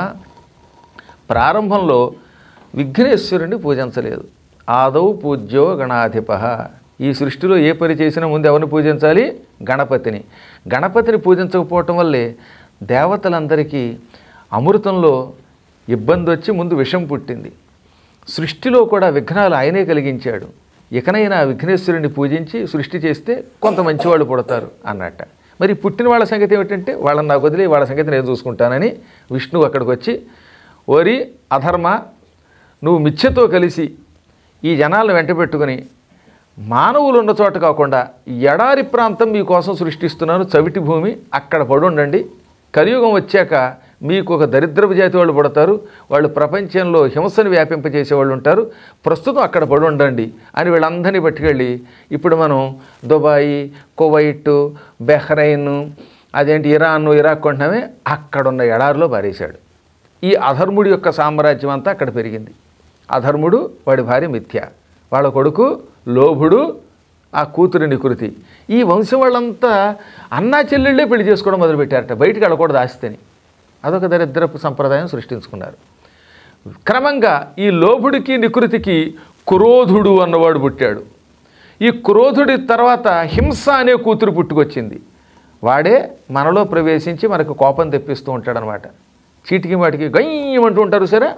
ప్రారంభంలో విఘ్నేశ్వరుని పూజించలేదు ఆదౌ పూజ్యో గణాధిప ఈ సృష్టిలో ఏ పని చేసినా ముందు ఎవరిని పూజించాలి గణపతిని గణపతిని పూజించకపోవటం వల్లే దేవతలందరికీ అమృతంలో ఇబ్బంది వచ్చి ముందు విషం పుట్టింది సృష్టిలో కూడా విఘ్నాలు ఆయనే కలిగించాడు ఇకనైనా ఆ విఘ్నేశ్వరుని పూజించి సృష్టి చేస్తే కొంత మంచివాళ్ళు పుడతారు అన్నట్ట మరి పుట్టిన వాళ్ళ సంగతి ఏమిటంటే వాళ్ళని నాకు వదిలి వాళ్ళ సంగతి నేను చూసుకుంటానని విష్ణువు అక్కడికి వచ్చి ఓరి అధర్మ నువ్వు మిథ్యతో కలిసి ఈ జనాలను వెంట పెట్టుకుని మానవులు ఉన్న చోట కాకుండా ఎడారి ప్రాంతం మీకోసం సృష్టిస్తున్నాను చవిటి భూమి అక్కడ పడుండండి కలియుగం వచ్చాక మీకు ఒక దరిద్రపు జాతి వాళ్ళు పుడతారు వాళ్ళు ప్రపంచంలో హింసను వ్యాపింపజేసే వాళ్ళు ఉంటారు ప్రస్తుతం అక్కడ పడి ఉండండి అని వీళ్ళందరినీ పట్టుకెళ్ళి ఇప్పుడు మనం దుబాయ్ కువైట్ బెహ్రైన్ అదేంటి ఇరాన్ ఇరాక్ కొంటున్నామే అక్కడున్న ఎడారిలో పారేశాడు ఈ అధర్ముడి యొక్క సామ్రాజ్యం అంతా అక్కడ పెరిగింది అధర్ముడు వాడి భార్య మిథ్య వాళ్ళ కొడుకు లోభుడు ఆ కూతురి నికృతి ఈ వంశం వాళ్ళంతా అన్నా చెల్లెళ్ళే పెళ్లి చేసుకోవడం మొదలుపెట్టారట బయటికి వెళ్ళకూడదు ఆస్తిని అదొక దరిద్రపు సంప్రదాయం సృష్టించుకున్నారు క్రమంగా ఈ లోభుడికి నికృతికి క్రోధుడు అన్నవాడు పుట్టాడు ఈ క్రోధుడి తర్వాత హింస అనే కూతురు పుట్టుకొచ్చింది వాడే మనలో ప్రవేశించి మనకు కోపం తెప్పిస్తూ ఉంటాడనమాట చీటికి వాటికి గయ్యమంటూ ఉంటారు సరే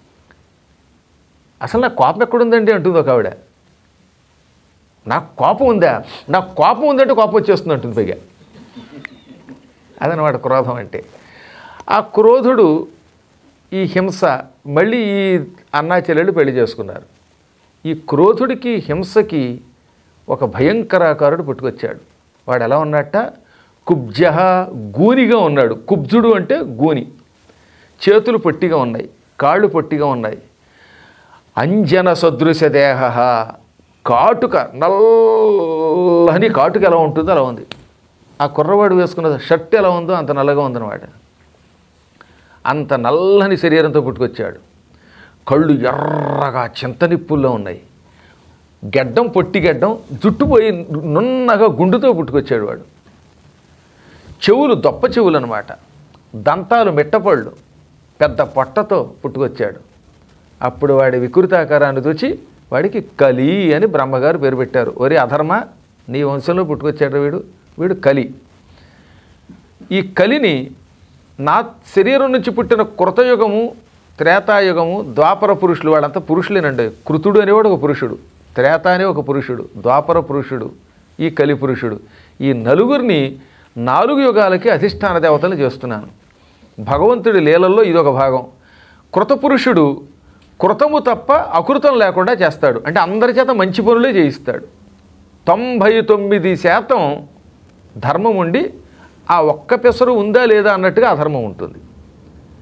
అసలు నాకు కోపం ఎక్కడుందండి అంటుంది ఒక ఆవిడ నాకు కోపం ఉందా నాకు కోపం ఉందంటే కోపం వచ్చేస్తుంది అంటుంది పైగా అదనమాట క్రోధం అంటే ఆ క్రోధుడు ఈ హింస మళ్ళీ ఈ అన్నా చెల్లెళ్ళు పెళ్లి చేసుకున్నారు ఈ క్రోధుడికి హింసకి ఒక భయంకరాకారుడు పుట్టుకొచ్చాడు వాడు ఎలా ఉన్నట్ట కుబ్జ గూనిగా ఉన్నాడు కుబ్జుడు అంటే గూని చేతులు పొట్టిగా ఉన్నాయి కాళ్ళు పొట్టిగా ఉన్నాయి అంజన సదృశ దేహ కాటుక నల్లని కాటుక ఎలా ఉంటుందో అలా ఉంది ఆ కుర్రవాడు వేసుకున్న షర్ట్ ఎలా ఉందో అంత నల్లగా ఉందన్నమాట అంత నల్లని శరీరంతో పుట్టుకొచ్చాడు కళ్ళు ఎర్రగా చింతనిప్పుల్లో ఉన్నాయి గెడ్డం పొట్టి గెడ్డం జుట్టు పోయి నున్నగా గుండుతో పుట్టుకొచ్చాడు వాడు చెవులు దొప్ప చెవులు అనమాట దంతాలు మిట్టపళ్ళు పెద్ద పొట్టతో పుట్టుకొచ్చాడు అప్పుడు వాడి వికృతాకారాన్ని చూచి వాడికి కలి అని బ్రహ్మగారు పేరు పెట్టారు ఒరే అధర్మ నీ వంశంలో పుట్టుకొచ్చాడు వీడు వీడు కలి ఈ కలిని నా శరీరం నుంచి పుట్టిన కృతయుగము త్రేతాయుగము ద్వాపర పురుషులు వాళ్ళంతా పురుషులేనండి కృతుడు అనేవాడు ఒక పురుషుడు త్రేత అనే ఒక పురుషుడు ద్వాపర పురుషుడు ఈ కలి పురుషుడు ఈ నలుగురిని నాలుగు యుగాలకి అధిష్టాన దేవతలు చేస్తున్నాను భగవంతుడి లీలల్లో ఇదొక భాగం కృతపురుషుడు కృతము తప్ప అకృతం లేకుండా చేస్తాడు అంటే అందరి చేత మంచి పనులే చేయిస్తాడు తొంభై తొమ్మిది శాతం ధర్మం ఉండి ఆ ఒక్క పెసరు ఉందా లేదా అన్నట్టుగా అధర్మం ఉంటుంది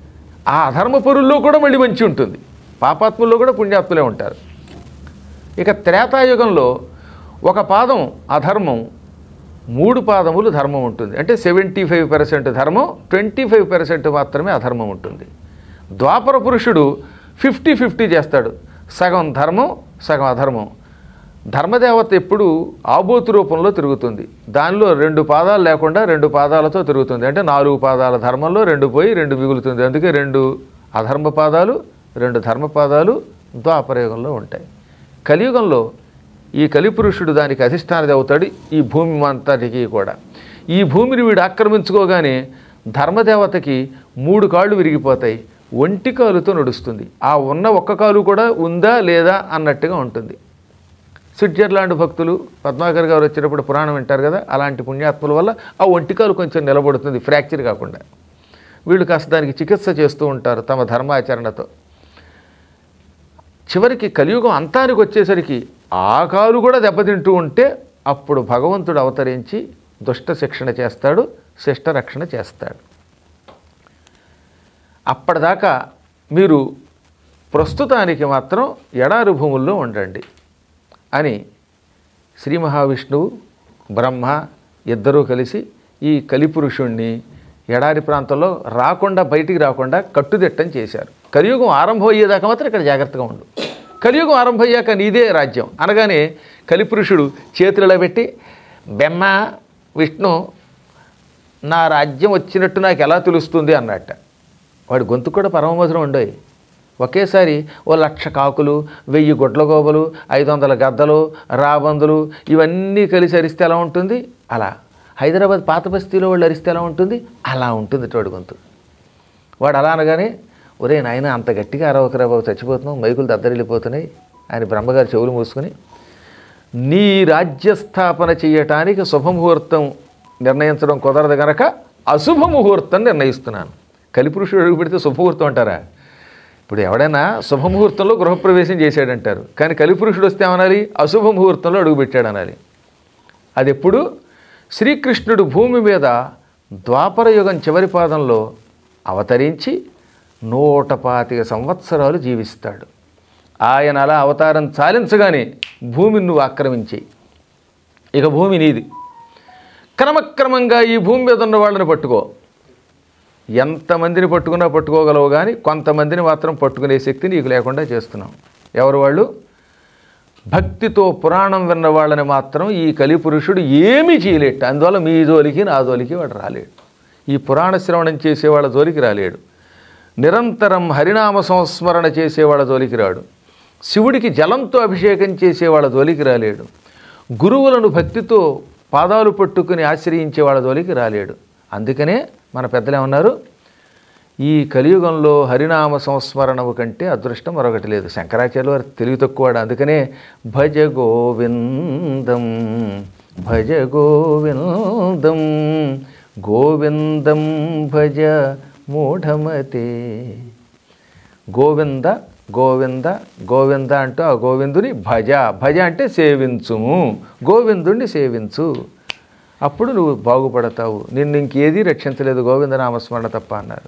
ఆ అధర్మ పరుల్లో కూడా మళ్ళీ మంచి ఉంటుంది పాపాత్ముల్లో కూడా పుణ్యాత్ములే ఉంటారు ఇక త్రేతాయుగంలో ఒక పాదం అధర్మం మూడు పాదములు ధర్మం ఉంటుంది అంటే సెవెంటీ ఫైవ్ పర్సెంట్ ధర్మం ట్వంటీ ఫైవ్ పర్సెంట్ మాత్రమే అధర్మం ఉంటుంది ద్వాపర పురుషుడు ఫిఫ్టీ ఫిఫ్టీ చేస్తాడు సగం ధర్మం సగం అధర్మం ధర్మదేవత ఎప్పుడు ఆబోతు రూపంలో తిరుగుతుంది దానిలో రెండు పాదాలు లేకుండా రెండు పాదాలతో తిరుగుతుంది అంటే నాలుగు పాదాల ధర్మంలో రెండు పోయి రెండు మిగులుతుంది అందుకే రెండు అధర్మ పాదాలు రెండు ధర్మ పాదాలు ద్వాపరయుగంలో ఉంటాయి కలియుగంలో ఈ కలిపురుషుడు దానికి అధిష్టానది అవుతాడు ఈ భూమి అంతటికి కూడా ఈ భూమిని వీడు ఆక్రమించుకోగానే ధర్మదేవతకి మూడు కాళ్ళు విరిగిపోతాయి ఒంటి కాలుతో నడుస్తుంది ఆ ఉన్న ఒక్క కాలు కూడా ఉందా లేదా అన్నట్టుగా ఉంటుంది స్విట్జర్లాండ్ భక్తులు పద్మాకర్ గారు వచ్చినప్పుడు పురాణం వింటారు కదా అలాంటి పుణ్యాత్ముల వల్ల ఆ ఒంటికాలు కొంచెం నిలబడుతుంది ఫ్రాక్చర్ కాకుండా వీళ్ళు కాస్త దానికి చికిత్స చేస్తూ ఉంటారు తమ ధర్మాచరణతో చివరికి కలియుగం అంతానికి వచ్చేసరికి ఆ కాలు కూడా దెబ్బతింటూ ఉంటే అప్పుడు భగవంతుడు అవతరించి దుష్ట శిక్షణ చేస్తాడు శిష్ట రక్షణ చేస్తాడు అప్పటిదాకా మీరు ప్రస్తుతానికి మాత్రం ఎడారి భూముల్లో ఉండండి అని శ్రీ మహావిష్ణువు బ్రహ్మ ఇద్దరూ కలిసి ఈ కలిపురుషుణ్ణి ఎడారి ప్రాంతంలో రాకుండా బయటికి రాకుండా కట్టుదిట్టం చేశారు కలియుగం ఆరంభం అయ్యేదాకా మాత్రం ఇక్కడ జాగ్రత్తగా ఉండు కలియుగం ఆరంభమయ్యాక నీదే రాజ్యం అనగానే కలిపురుషుడు చేతులలో పెట్టి బెమ్మ విష్ణు నా రాజ్యం వచ్చినట్టు నాకు ఎలా తెలుస్తుంది అన్నట్ట వాడి గొంతు కూడా పరమమధురం ఉండేవి ఒకేసారి ఓ లక్ష కాకులు వెయ్యి గుడ్ల గోబలు ఐదు వందల గద్దలు రాబందులు ఇవన్నీ కలిసి అరిస్తే ఎలా ఉంటుంది అలా హైదరాబాద్ పాత బస్తీలో వాళ్ళు అరిస్తే ఎలా ఉంటుంది అలా ఉంటుంది వాడి గొంతు వాడు అలా అనగానే ఒరే నాయన అంత గట్టిగా అరవకరా బాబు చచ్చిపోతున్నాం మైకులు దద్దరిల్లిపోతున్నాయి ఆయన బ్రహ్మగారు చెవులు మూసుకుని నీ రాజ్యస్థాపన చేయటానికి శుభముహూర్తం నిర్ణయించడం కుదరదు గనక అశుభముహూర్తం నిర్ణయిస్తున్నాను కలిపురుషుడు అడుగు పెడితే శుభముహూర్తం అంటారా ఇప్పుడు ఎవడైనా శుభముహూర్తంలో గృహప్రవేశం చేశాడంటారు కానీ కలిపురుషుడు వస్తే ఏమనాలి అశుభ ముహూర్తంలో అడుగుపెట్టాడు అనాలి అది ఎప్పుడు శ్రీకృష్ణుడు భూమి మీద ద్వాపర యుగం చివరి పాదంలో అవతరించి నూట పాతిక సంవత్సరాలు జీవిస్తాడు ఆయన అలా అవతారం చాలించగానే భూమిని నువ్వు ఆక్రమించి ఇక భూమి నీది క్రమక్రమంగా ఈ భూమి మీద ఉన్న వాళ్ళని పట్టుకో ఎంతమందిని పట్టుకున్నా పట్టుకోగలవు కానీ కొంతమందిని మాత్రం పట్టుకునే శక్తి నీకు లేకుండా చేస్తున్నాం ఎవరు వాళ్ళు భక్తితో పురాణం విన్న వాళ్ళని మాత్రం ఈ కలిపురుషుడు ఏమీ చేయలేట అందువల్ల మీ జోలికి నా జోలికి వాడు రాలేడు ఈ పురాణ శ్రవణం చేసేవాళ్ళ జోలికి రాలేడు నిరంతరం హరినామ సంస్మరణ చేసేవాళ్ళ జోలికి రాడు శివుడికి జలంతో అభిషేకం చేసేవాళ్ళ జోలికి రాలేడు గురువులను భక్తితో పాదాలు పట్టుకుని ఆశ్రయించే వాళ్ళ జోలికి రాలేడు అందుకనే మన పెద్దలు ఏమన్నారు ఈ కలియుగంలో హరినామ సంస్మరణము కంటే అదృష్టం మరొకటి లేదు శంకరాచార్య వారు తెలివి తక్కువాడు అందుకనే భజ గోవిందం భజ గోవిందం గోవిందం భజ మూఢమతే గోవింద గోవింద గోవింద అంటూ ఆ గోవిందుని భజ భజ అంటే సేవించుము గోవిందుణ్ణి సేవించు అప్పుడు నువ్వు బాగుపడతావు నిన్ను ఇంకేదీ రక్షించలేదు గోవింద నామస్మరణ తప్ప అన్నారు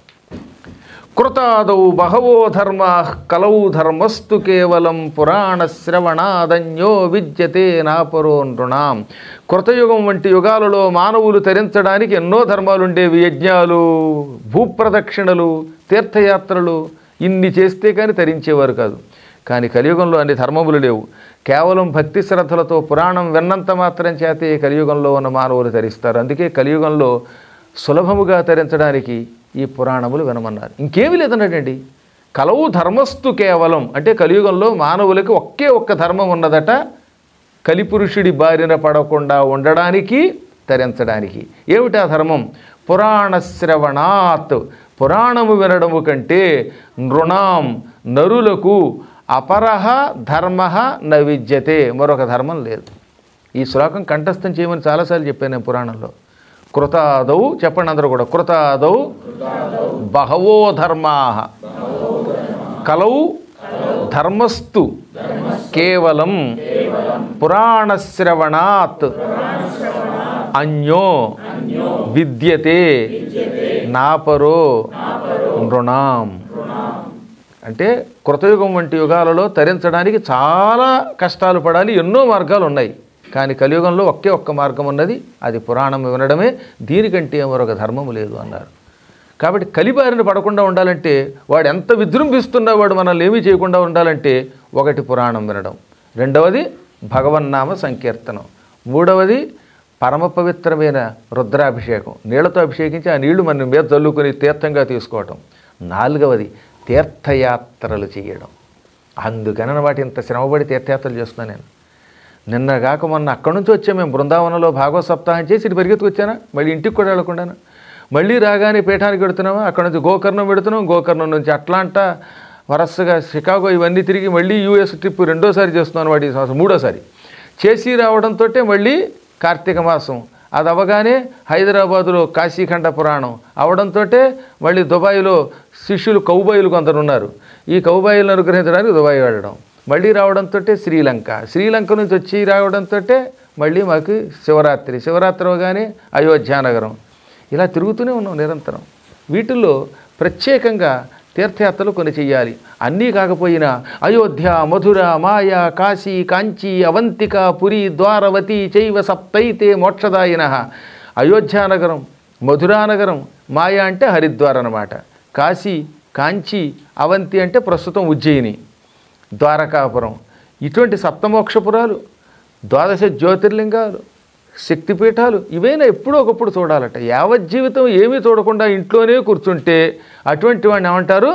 కృతాదౌ బహవో ధర్మ కలౌ ధర్మస్తు కేవలం పురాణ శ్రవణాదన్యో విద్యతే నాపరో నృణాం కృతయుగం వంటి యుగాలలో మానవులు తరించడానికి ఎన్నో ధర్మాలుండేవి యజ్ఞాలు భూప్రదక్షిణలు తీర్థయాత్రలు ఇన్ని చేస్తే కానీ తరించేవారు కాదు కానీ కలియుగంలో అన్ని ధర్మములు లేవు కేవలం భక్తి శ్రద్ధలతో పురాణం విన్నంత మాత్రం చేతే కలియుగంలో ఉన్న మానవులు తరిస్తారు అందుకే కలియుగంలో సులభముగా తరించడానికి ఈ పురాణములు వినమన్నారు ఇంకేమీ లేదన్నాడండి కలవు ధర్మస్తు కేవలం అంటే కలియుగంలో మానవులకి ఒకే ఒక్క ధర్మం ఉన్నదట కలిపురుషుడి బారిన పడకుండా ఉండడానికి తరించడానికి ఏమిటా ధర్మం పురాణ శ్రవణాత్ పురాణము వినడము కంటే నృణాం నరులకు అపరహ ధర్మ న విద్యతే మరొక ధర్మం లేదు ఈ శ్లోకం కంఠస్థం చేయమని చాలాసార్లు చెప్పాను నేను పురాణంలో కృతాదౌ చెప్పండి అందరూ కూడా కృతాదౌ బహవో ధర్మా కలౌ ధర్మస్తు కేవలం పురాణశ్రవణాత్ అన్యో విద్యతే నాపరో నృణాం అంటే కృతయుగం వంటి యుగాలలో తరించడానికి చాలా కష్టాలు పడాలి ఎన్నో మార్గాలు ఉన్నాయి కానీ కలియుగంలో ఒకే ఒక్క మార్గం ఉన్నది అది పురాణం వినడమే దీనికంటే మరొక ధర్మము లేదు అన్నారు కాబట్టి కలిబారిన పడకుండా ఉండాలంటే వాడు ఎంత విజృంభిస్తున్నా వాడు మనల్ని ఏమీ చేయకుండా ఉండాలంటే ఒకటి పురాణం వినడం రెండవది భగవన్నామ సంకీర్తనం మూడవది పరమ పవిత్రమైన రుద్రాభిషేకం నీళ్లతో అభిషేకించి ఆ నీళ్లు మన మీద చల్లుకొని తీర్థంగా తీసుకోవటం నాలుగవది తీర్థయాత్రలు చేయడం అందుకని వాటి ఇంత శ్రమపడి తీర్థయాత్రలు చేస్తున్నాను నేను నిన్న కాక మొన్న అక్కడి నుంచి వచ్చాం మేము బృందావనంలో భాగవత సప్తాహం చేసి ఇటు పరిగెత్తుకు వచ్చానా మళ్ళీ ఇంటికి కూడా వెళ్ళకుండాను మళ్ళీ రాగానే పీఠానికి పెడుతున్నామా అక్కడ నుంచి గోకర్ణం పెడుతున్నాం గోకర్ణం నుంచి అట్లాంటా వరసగా షికాగో ఇవన్నీ తిరిగి మళ్ళీ యూఎస్ ట్రిప్ రెండోసారి చేస్తున్నాను వాటి ఈ సంవత్సరం మూడోసారి చేసి రావడంతో మళ్ళీ కార్తీక మాసం అది అవ్వగానే హైదరాబాదులో కాశీఖండ పురాణం అవడంతో మళ్ళీ దుబాయ్లో శిష్యులు కౌబాయిలు కొందరు ఉన్నారు ఈ కౌబాయిలను అనుగ్రహించడానికి దుబాయ్ వెళ్ళడం మళ్ళీ రావడంతో శ్రీలంక శ్రీలంక నుంచి వచ్చి రావడంతో మళ్ళీ మాకు శివరాత్రి శివరాత్రి అవగానే అయోధ్యానగరం ఇలా తిరుగుతూనే ఉన్నాం నిరంతరం వీటిల్లో ప్రత్యేకంగా తీర్థయాత్రలు కొన్ని చెయ్యాలి అన్నీ కాకపోయినా అయోధ్య మధుర మాయ కాశీ కాంచీ అవంతిక పురి ద్వారవతి చైవ సప్తైతే మోక్షదాయిన అయోధ్యానగరం మధురానగరం మాయ అంటే హరిద్వార్ అన్నమాట కాశీ కాంచీ అవంతి అంటే ప్రస్తుతం ఉజ్జయిని ద్వారకాపురం ఇటువంటి సప్తమోక్షపురాలు ద్వాదశ జ్యోతిర్లింగాలు శక్తిపీఠాలు ఇవైనా ఎప్పుడో ఒకప్పుడు చూడాలట యావజ్జీవితం ఏమీ చూడకుండా ఇంట్లోనే కూర్చుంటే అటువంటి వాడిని ఏమంటారు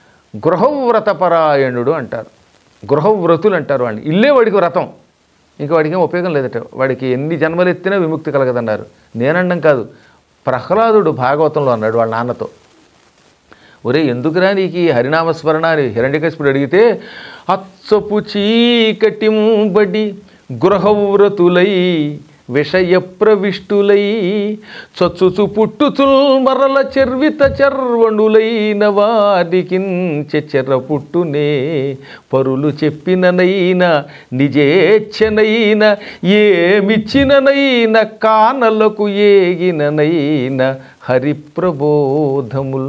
గృహవ్రతపరాయణుడు అంటారు గృహవ్రతులు అంటారు వాడిని ఇల్లే వాడికి వ్రతం ఇంకా వాడికి ఏం ఉపయోగం లేదట వాడికి ఎన్ని జన్మలు ఎత్తినా విముక్తి కలగదన్నారు నేనండం కాదు ప్రహ్లాదుడు భాగవతంలో అన్నాడు వాళ్ళ నాన్నతో ఒరే ఎందుకురా నీకు ఈ హరినామస్మరణ అని హిరణ్యకశిపుడు అడిగితే అచ్చపు చీకటింబడి గృహవ్రతులై విషయ ప్రవిష్టులై చచ్చుచు పుట్టుచుల్ మరల చెర్విత చర్వణులైన వారికి చెర పుట్టునే పరులు చెప్పిననైనా నిజేచ్ఛనైన ఏమిచ్చిననైన కానలకు ఏగిననైన హరిప్రబోధముల్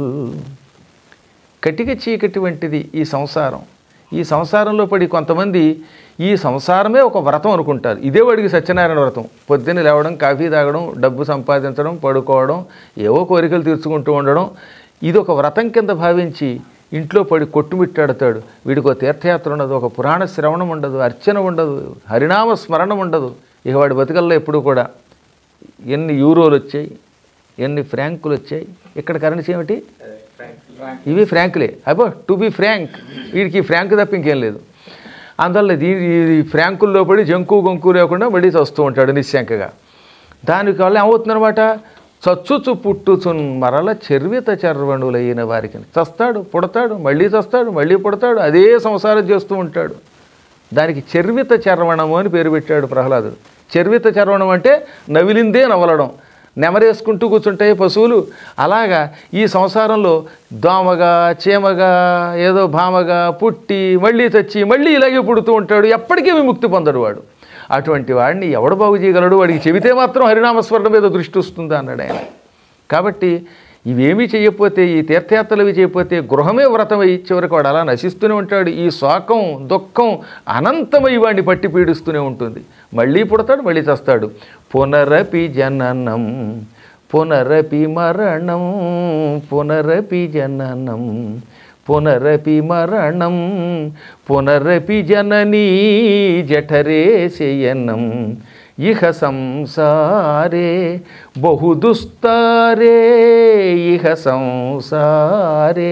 కటిక చీకటి వంటిది ఈ సంసారం ఈ సంసారంలో పడి కొంతమంది ఈ సంసారమే ఒక వ్రతం అనుకుంటారు ఇదే వాడికి సత్యనారాయణ వ్రతం పొద్దున్న లేవడం కాఫీ తాగడం డబ్బు సంపాదించడం పడుకోవడం ఏవో కోరికలు తీర్చుకుంటూ ఉండడం ఇది ఒక వ్రతం కింద భావించి ఇంట్లో పడి కొట్టుమిట్టాడుతాడు వీడికి ఒక తీర్థయాత్ర ఉండదు ఒక పురాణ శ్రవణం ఉండదు అర్చన ఉండదు హరినామ స్మరణం ఉండదు ఇక వాడి బతుకల్లో ఎప్పుడు కూడా ఎన్ని యూరోలు వచ్చాయి ఎన్ని ఫ్రాంకులు వచ్చాయి ఇక్కడ కరెన్సీ ఏమిటి ఇవి ఫ్రాంకులే అబ్బో టు బి ఫ్రాంక్ వీడికి ఫ్రాంక్ తప్ప ఇంకేం లేదు అందువల్ల దీని ఈ ఫ్రాంకుల్లో పడి జంకు గొంకు లేకుండా మళ్ళీ చస్తూ ఉంటాడు నిశ్శంకగా దానివల్ల ఏమవుతుందన్నమాట చచ్చుచు పుట్టుచున్ మరల చెర్విత చర్వణులైన వారికి చస్తాడు పుడతాడు మళ్ళీ చస్తాడు మళ్ళీ పుడతాడు అదే సంసారం చేస్తూ ఉంటాడు దానికి చర్విత చర్వణము అని పేరు పెట్టాడు ప్రహ్లాదుడు చర్విత చర్వణం అంటే నవిలిందే నవలడం నెమరేసుకుంటూ కూర్చుంటాయి పశువులు అలాగా ఈ సంసారంలో దోమగా చీమగా ఏదో భామగా పుట్టి మళ్ళీ చచ్చి మళ్ళీ ఇలాగే పుడుతూ ఉంటాడు ఎప్పటికీ విముక్తి పొందడు వాడు అటువంటి వాడిని ఎవడు బాగు చేయగలడు వాడికి చెబితే మాత్రం హరినామస్మరణ మీద దృష్టి వస్తుందా అన్నాడు ఆయన కాబట్టి ఇవేమీ చేయకపోతే ఈ తీర్థయాత్రలు ఇవి చేయకపోతే గృహమే వ్రతమై చివరికి వాడు అలా నశిస్తూనే ఉంటాడు ఈ శోకం దుఃఖం అనంతమై వాడిని పట్టి పీడిస్తూనే ఉంటుంది మళ్ళీ పుడతాడు మళ్ళీ చస్తాడు పునరపి జననం పునరపి మరణం పునరపి జననం పునరపి మరణం పునరపి జననీ జఠరే శయనం ఇహ సంసారే బహుదుస్తారే ఇహ సంసారే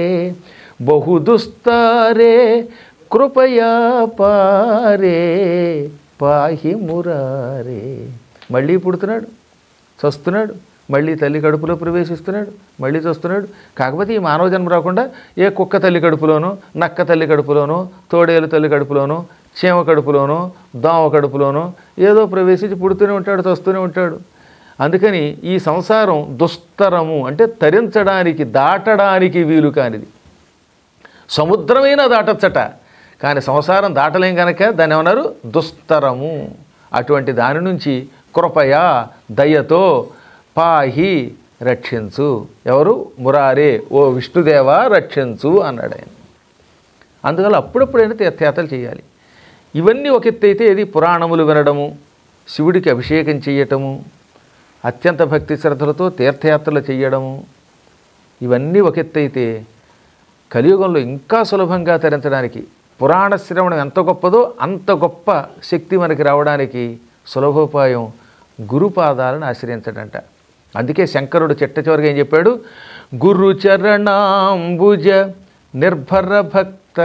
బహుదుస్తారే కృపయా పారే పాహి మురారే మళ్ళీ పుడుతున్నాడు చస్తున్నాడు మళ్ళీ తల్లి కడుపులో ప్రవేశిస్తున్నాడు మళ్ళీ చస్తున్నాడు కాకపోతే ఈ మానవ జన్మ రాకుండా ఏ కుక్క తల్లి కడుపులోనో నక్క తల్లి కడుపులోనో తోడేలు తల్లి కడుపులోనో చీమ కడుపులోనో దోమ కడుపులోనో ఏదో ప్రవేశించి పుడుతూనే ఉంటాడు చస్తూనే ఉంటాడు అందుకని ఈ సంసారం దుస్తరము అంటే తరించడానికి దాటడానికి వీలు కానిది సముద్రమైనా దాటచ్చట కానీ సంసారం దాటలేం కనుక దాన్ని ఏమన్నారు దుస్తరము అటువంటి దాని నుంచి కృపయా దయతో పాహి రక్షించు ఎవరు మురారే ఓ విష్ణుదేవా రక్షించు అన్నాడు ఆయన అందువల్ల అప్పుడప్పుడైనా తీర్థయాత్రలు చేయాలి ఇవన్నీ ఒక ఎత్తు అయితే ఇది పురాణములు వినడము శివుడికి అభిషేకం చేయటము అత్యంత భక్తి శ్రద్ధలతో తీర్థయాత్రలు చేయడము ఇవన్నీ ఒక ఎత్తు అయితే కలియుగంలో ఇంకా సులభంగా తరించడానికి పురాణ శ్రవణం ఎంత గొప్పదో అంత గొప్ప శక్తి మనకి రావడానికి సులభోపాయం గురుపాదాలను ఆశ్రయించడంట అందుకే శంకరుడు చిట్ట చివరిగా ఏం చెప్పాడు గురు చరణాంబుజ నిర్భర భక్త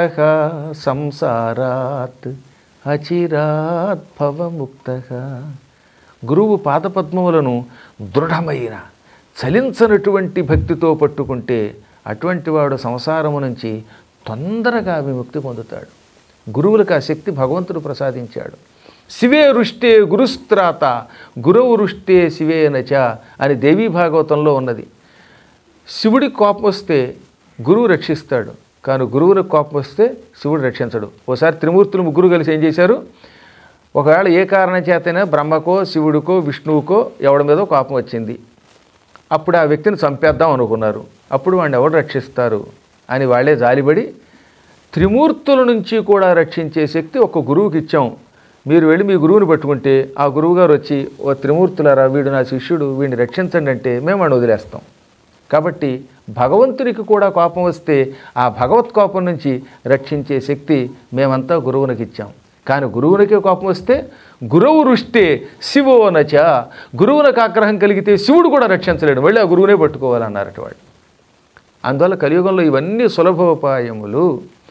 సంసారాత్ అచిరాత్ భవముక్త గురువు పాదపద్మములను దృఢమైన చలించనటువంటి భక్తితో పట్టుకుంటే అటువంటి వాడు సంసారము నుంచి తొందరగా విముక్తి పొందుతాడు గురువులకు ఆ శక్తి భగవంతుడు ప్రసాదించాడు శివే రుష్టే గురుస్త్రాత గురువు రుష్టే శివేనచ అని దేవీ భాగవతంలో ఉన్నది శివుడికి కోపం వస్తే గురువు రక్షిస్తాడు కానీ గురువులకు కోపం వస్తే శివుడు రక్షించడు ఓసారి త్రిమూర్తులు ముగ్గురు కలిసి ఏం చేశారు ఒకవేళ ఏ కారణం చేతైనా బ్రహ్మకో శివుడికో విష్ణువుకో ఎవడి మీదో కోపం వచ్చింది అప్పుడు ఆ వ్యక్తిని చంపేద్దాం అనుకున్నారు అప్పుడు వాడిని ఎవరు రక్షిస్తారు అని వాళ్ళే జాలిపడి త్రిమూర్తుల నుంచి కూడా రక్షించే శక్తి ఒక గురువుకి ఇచ్చాం మీరు వెళ్ళి మీ గురువుని పట్టుకుంటే ఆ గురువుగారు వచ్చి ఓ త్రిమూర్తులారా వీడు నా శిష్యుడు వీడిని రక్షించండి అంటే మేము వాడిని వదిలేస్తాం కాబట్టి భగవంతునికి కూడా కోపం వస్తే ఆ భగవత్ కోపం నుంచి రక్షించే శక్తి మేమంతా గురువునికి ఇచ్చాం కానీ గురువునికి కోపం వస్తే గురువు రుష్టే శివోనచ గురువునికి ఆగ్రహం కలిగితే శివుడు కూడా రక్షించలేడు మళ్ళీ ఆ గురువునే పట్టుకోవాలన్నారట వాడు అందువల్ల కలియుగంలో ఇవన్నీ సులభోపాయములు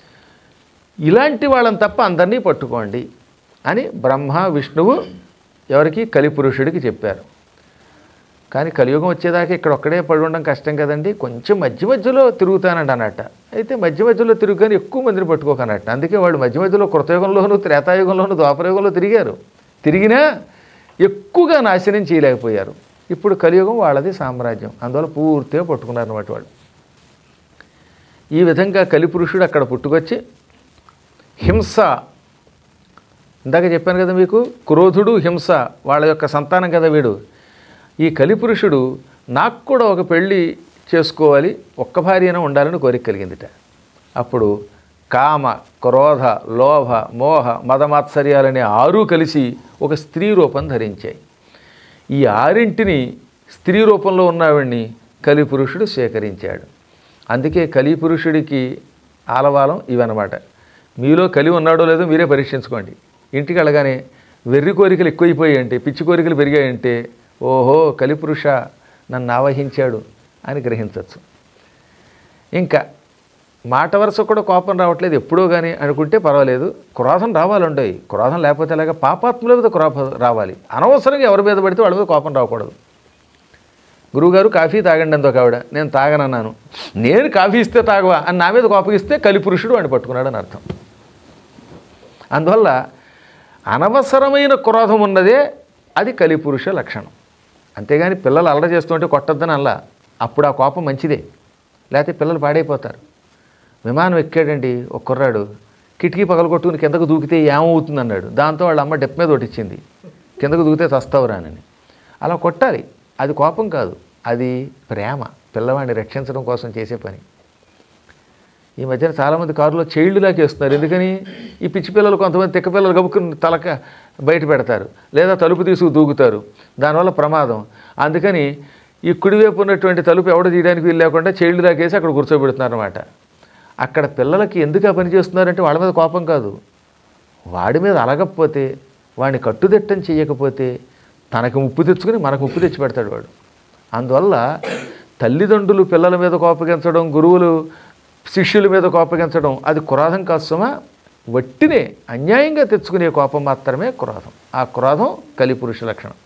ఇలాంటి వాళ్ళని తప్ప అందరినీ పట్టుకోండి అని బ్రహ్మ విష్ణువు ఎవరికి కలిపురుషుడికి చెప్పారు కానీ కలియుగం వచ్చేదాకా ఇక్కడ ఒక్కడే పడి ఉండడం కష్టం కదండి కొంచెం మధ్య మధ్యలో తిరుగుతానంట అన్నట్ట అయితే మధ్య మధ్యలో తిరుగుగానే ఎక్కువ మందిని పట్టుకోకన్నట్టు అందుకే వాళ్ళు మధ్య మధ్యలో కృతయుగంలోనూ త్రేతాయుగంలోనూ ద్వాపరయుగంలో తిరిగారు తిరిగినా ఎక్కువగా నాశనం చేయలేకపోయారు ఇప్పుడు కలియుగం వాళ్ళది సామ్రాజ్యం అందువల్ల పూర్తిగా పట్టుకున్నారు అన్నమాట వాళ్ళు ఈ విధంగా కలిపురుషుడు అక్కడ పుట్టుకొచ్చి హింస ఇందాక చెప్పాను కదా మీకు క్రోధుడు హింస వాళ్ళ యొక్క సంతానం కదా వీడు ఈ కలిపురుషుడు నాకు కూడా ఒక పెళ్ళి చేసుకోవాలి ఒక్క భార్యన ఉండాలని కోరిక కలిగిందిట అప్పుడు కామ క్రోధ లోభ మోహ మదమాత్సర్యాలనే ఆరు కలిసి ఒక స్త్రీ రూపం ధరించాయి ఈ ఆరింటిని స్త్రీ రూపంలో ఉన్నవాడిని కలిపురుషుడు స్వీకరించాడు అందుకే కలిపురుషుడికి ఆలవాలం ఇవన్నమాట మీలో కలి ఉన్నాడో లేదో మీరే పరీక్షించుకోండి ఇంటికి వెళ్ళగానే వెర్రి కోరికలు ఎక్కువైపోయాయంటే పిచ్చి కోరికలు పెరిగాయంటే ఓహో కలిపురుష నన్ను ఆవహించాడు అని గ్రహించవచ్చు ఇంకా మాట వరుస కూడా కోపం రావట్లేదు ఎప్పుడో కానీ అనుకుంటే పర్వాలేదు క్రోధం రావాలండోయ్ క్రోధం లేకపోతే అలాగా పాపాత్ముల మీద క్రోధం రావాలి అనవసరంగా ఎవరి మీద పడితే వాళ్ళ మీద కోపం రాకూడదు గురువుగారు కాఫీ తాగండి అంత ఒక ఆవిడ నేను తాగనన్నాను నేను కాఫీ ఇస్తే తాగవా అని నా మీద కోపగిస్తే కలిపురుషుడు అని పట్టుకున్నాడు అని అర్థం అందువల్ల అనవసరమైన క్రోధం ఉన్నదే అది కలిపురుష లక్షణం అంతేగాని పిల్లలు అల్లరి చేస్తుంటే కొట్టద్దని అలా అప్పుడు ఆ కోపం మంచిదే లేకపోతే పిల్లలు పాడైపోతారు విమానం ఎక్కాడండి ఒక కుర్రాడు కిటికీ పగలగొట్టుకుని కిందకు దూకితే ఏమవుతుంది అన్నాడు దాంతో వాళ్ళ అమ్మ డెప్ మీద ఒటిచ్చింది కిందకు దూకితే చస్తావురానని అలా కొట్టాలి అది కోపం కాదు అది ప్రేమ పిల్లవాడిని రక్షించడం కోసం చేసే పని ఈ మధ్యన చాలామంది కారులో చైల్డ్ లాగా వేస్తున్నారు ఎందుకని ఈ పిచ్చి పిల్లలు కొంతమంది తిక్క పిల్లలు గబుక్కుని తలక బయట పెడతారు లేదా తలుపు తీసుకు దూకుతారు దానివల్ల ప్రమాదం అందుకని ఈ కుడివైపు ఉన్నటువంటి తలుపు ఎవడ తీయడానికి వీలు లేకుండా చైల్డ్ లాగా వేసి అక్కడ కూర్చోబెడుతున్నారు అనమాట అక్కడ పిల్లలకి ఎందుకు ఆ పని చేస్తున్నారంటే వాళ్ళ మీద కోపం కాదు వాడి మీద అలగకపోతే వాడిని కట్టుదిట్టం చేయకపోతే తనకు ముప్పు తెచ్చుకుని మనకు ముప్పు తెచ్చి పెడతాడు వాడు అందువల్ల తల్లిదండ్రులు పిల్లల మీద కోపగించడం గురువులు శిష్యుల మీద కోపగించడం అది క్రోధం కాస్తమా వట్టినే అన్యాయంగా తెచ్చుకునే కోపం మాత్రమే క్రోధం ఆ క్రోధం కలిపురుష లక్షణం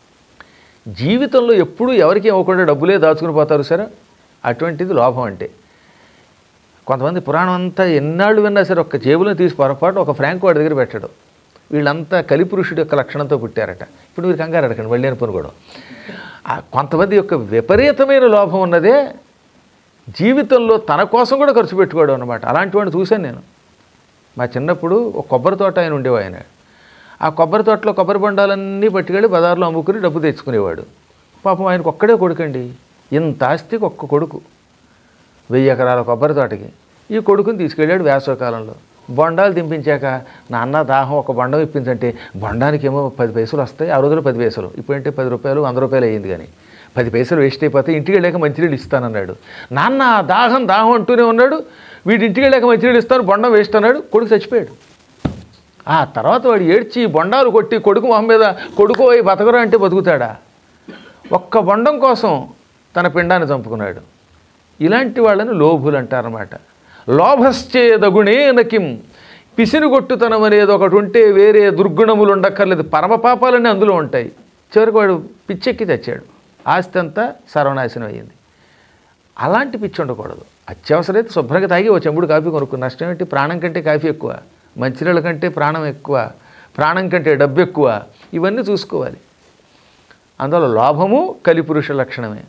జీవితంలో ఎప్పుడూ ఎవరికి ఇవ్వకుండా డబ్బులే దాచుకుని పోతారు సరే అటువంటిది లోభం అంటే కొంతమంది పురాణం అంతా ఎన్నాళ్ళు విన్నా సరే ఒక జేబులో తీసి పొరపాటు ఒక ఫ్రాంక్ వాడి దగ్గర పెట్టాడు వీళ్ళంతా కలిపురుషుడి యొక్క లక్షణంతో పుట్టారట ఇప్పుడు మీరు కంగారు అడగండి వెళ్ళని పని కూడా ఆ కొంతమంది యొక్క విపరీతమైన లోభం ఉన్నదే జీవితంలో తన కోసం కూడా ఖర్చు పెట్టుకోవడం అనమాట అలాంటి వాడిని చూశాను నేను మా చిన్నప్పుడు ఒక కొబ్బరి తోట ఆయన ఉండేవాడు ఆయన ఆ కొబ్బరి తోటలో కొబ్బరి బొండాలన్నీ పట్టుకెళ్ళి బజార్లో అమ్ముకుని డబ్బు తెచ్చుకునేవాడు పాపం ఆయనకు ఒక్కడే కొడుకండి ఇంత ఆస్తికి ఒక్క కొడుకు వెయ్యి ఎకరాల కొబ్బరి తోటకి ఈ కొడుకుని తీసుకెళ్ళాడు వేసవకాలంలో బొండాలు దింపించాక నాన్న దాహం ఒక బొండం ఇప్పించంటే బొండానికి ఏమో పది పైసలు వస్తాయి ఆ రోజులో పది పైసలు ఇప్పుడంటే పది రూపాయలు వంద రూపాయలు అయ్యింది కానీ పది పైసలు వేస్ట్ అయిపోతే ఇంటికి వెళ్ళాక మంచినీళ్ళు ఇస్తానన్నాడు నాన్న దాహం దాహం అంటూనే ఉన్నాడు వీడి ఇంటికి వెళ్ళాక మంచినీళ్ళు ఇస్తాను బొండం వేస్ట్ అన్నాడు కొడుకు చచ్చిపోయాడు ఆ తర్వాత వాడు ఏడ్చి బొండాలు కొట్టి కొడుకు మొహం మీద కొడుకు అయి బతకరా అంటే బతుకుతాడా ఒక్క బొండం కోసం తన పిండాన్ని చంపుకున్నాడు ఇలాంటి వాళ్ళని లోభులు అంటారన్నమాట లోభశ్చేదగుణేన కిం పిసినుగొట్టుతనం అనేది ఒకటి ఉంటే వేరే దుర్గుణములు ఉండక్కర్లేదు పరమ పాపాలన్నీ అందులో ఉంటాయి చివరికి వాడు పిచ్చెక్కి తెచ్చాడు ఆస్తి అంతా సర్వనాశనం అయ్యింది అలాంటి పిచ్చి ఉండకూడదు అత్యవసరైతే శుభ్రంగా తాగి ఓ చెంబుడు కాఫీ కొనుక్కుని నష్టం ఏంటి ప్రాణం కంటే కాఫీ ఎక్కువ మంచినీళ్ళ కంటే ప్రాణం ఎక్కువ ప్రాణం కంటే డబ్బు ఎక్కువ ఇవన్నీ చూసుకోవాలి అందులో లోభము కలిపురుష లక్షణమే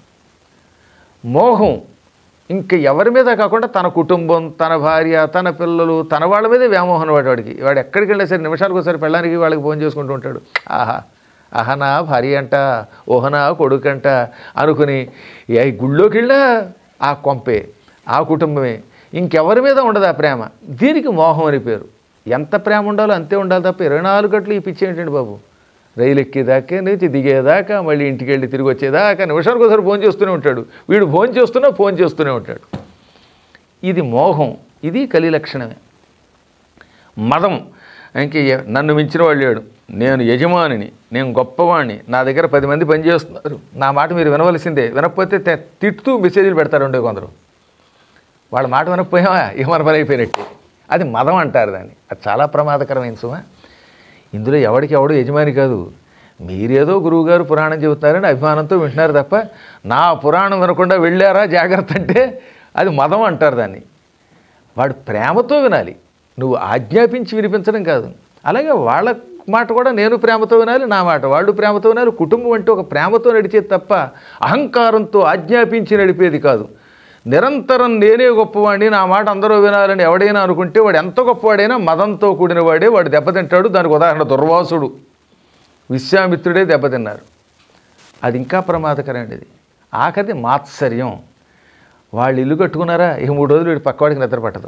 మోహం ఇంక ఎవరి మీద కాకుండా తన కుటుంబం తన భార్య తన పిల్లలు తన వాళ్ళ మీదే వ్యామోహం వాడు వాడికి వాడు ఎక్కడికి వెళ్ళినా సరే నిమిషాలకు ఒకసారి పెళ్ళానికి వాళ్ళకి ఫోన్ చేసుకుంటూ ఉంటాడు ఆహా అహనా భార్య అంట ఓహనా కొడుకంట అనుకుని ఏ గుళ్ళోకి వెళ్ళా ఆ కొంపే ఆ కుటుంబమే ఇంకెవరి మీద ఉండదు ఆ ప్రేమ దీనికి మోహం అని పేరు ఎంత ప్రేమ ఉండాలో అంతే ఉండాలి తప్ప ఇరవై నాలుగు గంటలు ఈ పిచ్చి ఏంటండి బాబు రైలు ఎక్కేదాకా నుంచి దిగేదాకా మళ్ళీ ఇంటికి వెళ్ళి తిరిగి వచ్చేదాకా నిమిషానికి ఒకసారి ఫోన్ చేస్తూనే ఉంటాడు వీడు ఫోన్ చేస్తున్నా ఫోన్ చేస్తూనే ఉంటాడు ఇది మోహం ఇది కలి లక్షణమే మదం ఇంక ఎ- నన్ను మించిన వాళ్ళు లేడు నేను యజమానిని నేను గొప్పవాణ్ణి నా దగ్గర పది మంది పనిచేస్తున్నారు నా మాట మీరు వినవలసిందే వినకపోతే తె- తిట్టుతూ మెసేజ్లు పెడతారు ఉండే కొందరు వాళ్ళ మాట వినకపోయావా ఇక మన పని అయిపోయినట్టే అది మదం అంటారు దాన్ని అది చాలా ప్రమాదకరమైన సుమా ఇందులో ఎవడికి ఎవడు యజమాని కాదు మీరేదో గురువుగారు పురాణం చెబుతారని అభిమానంతో వింటున్నారు తప్ప నా పురాణం వినకుండా వెళ్ళారా జాగ్రత్త అంటే అది మదం అంటారు దాన్ని వాడు ప్రేమతో వినాలి నువ్వు ఆజ్ఞాపించి వినిపించడం కాదు అలాగే వాళ్ళ మాట కూడా నేను ప్రేమతో వినాలి నా మాట వాళ్ళు ప్రేమతో వినాలి కుటుంబం అంటే ఒక ప్రేమతో నడిచేది తప్ప అహంకారంతో ఆజ్ఞాపించి నడిపేది కాదు నిరంతరం నేనే గొప్పవాడిని నా మాట అందరూ వినాలని ఎవడైనా అనుకుంటే వాడు ఎంత గొప్పవాడైనా మదంతో కూడిన వాడే వాడు దెబ్బతింటాడు దానికి ఉదాహరణ దుర్వాసుడు విశ్వామిత్రుడే దెబ్బతిన్నారు అది ఇంకా ప్రమాదకరమైనది ఆఖరిది మాత్సర్యం వాళ్ళు ఇల్లు కట్టుకున్నారా ఇక మూడు రోజులు వీడు పక్కవాడికి నిద్ర పట్టదు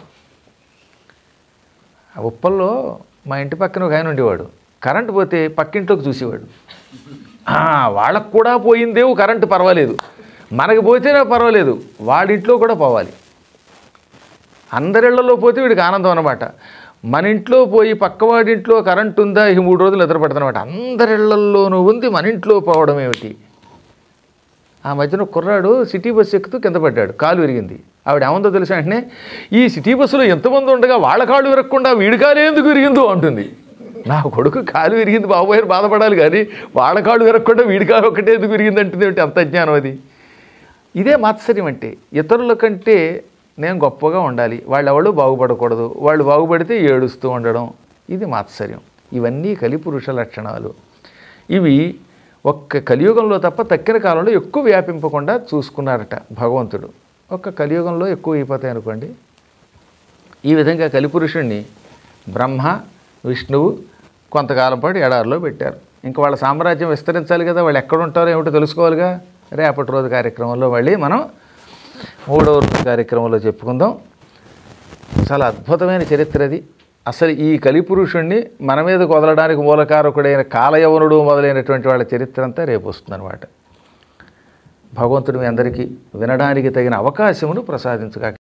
ఆ ఉప్పల్లో మా ఇంటి పక్కన ఒక ఆయన ఉండేవాడు కరెంటు పోతే పక్కింట్లోకి చూసేవాడు ఆ, వాళ్ళకు కూడా పోయిందేవు కరెంటు పర్వాలేదు మనకి పోతేనే పర్వాలేదు వాడింట్లో కూడా పోవాలి అందరిళ్లలో పోతే వీడికి ఆనందం అనమాట మన ఇంట్లో పోయి పక్కవాడింట్లో కరెంటు ఉందా ఈ మూడు రోజులు నిద్రపడుతున్నమాట అందరిళ్లలోనూ ఉంది మన ఇంట్లో పోవడం ఏమిటి ఆ మధ్యన ఒక కుర్రాడు సిటీ బస్సు ఎక్కుతూ కింద పడ్డాడు కాలు విరిగింది ఆవిడ ఏముందో తెలిసిన వెంటనే ఈ సిటీ బస్సులో ఎంతమంది ఉండగా వాళ్ళ కాళ్ళు విరగకుండా వీడి కాలు ఎందుకు విరిగిందో అంటుంది నా కొడుకు కాలు విరిగింది బాబోయ్ అని బాధపడాలి కానీ వాళ్ళ కాళ్ళు విరగకుండా వీడి కాలు ఒక్కటే ఎందుకు విరిగింది అంటుంది ఏమిటి అంత జ్ఞానం అది ఇదే మాత్సర్యం అంటే ఇతరుల కంటే నేను గొప్పగా ఉండాలి వాళ్ళు ఎవరు బాగుపడకూడదు వాళ్ళు బాగుపడితే ఏడుస్తూ ఉండడం ఇది మాత్సర్యం ఇవన్నీ కలిపురుష లక్షణాలు ఇవి ఒక్క కలియుగంలో తప్ప తక్కిన కాలంలో ఎక్కువ వ్యాపింపకుండా చూసుకున్నారట భగవంతుడు ఒక్క కలియుగంలో ఎక్కువ అయిపోతాయి అనుకోండి ఈ విధంగా కలిపురుషుణ్ణి బ్రహ్మ విష్ణువు కొంతకాలం పాటు ఎడారిలో పెట్టారు ఇంకా వాళ్ళ సామ్రాజ్యం విస్తరించాలి కదా వాళ్ళు ఎక్కడ ఉంటారో ఏమిటో తెలుసుకోవాలిగా రేపటి రోజు కార్యక్రమంలో మళ్ళీ మనం మూడవ రోజు కార్యక్రమంలో చెప్పుకుందాం చాలా అద్భుతమైన చరిత్ర అది అసలు ఈ కలిపురుషుణ్ణి మన మీద వదలడానికి మూలకారకుడైన కాలయవనుడు మొదలైనటువంటి వాళ్ళ చరిత్ర అంతా రేపు వస్తుందన్నమాట భగవంతుడు మీ అందరికీ వినడానికి తగిన అవకాశమును ప్రసాదించుగా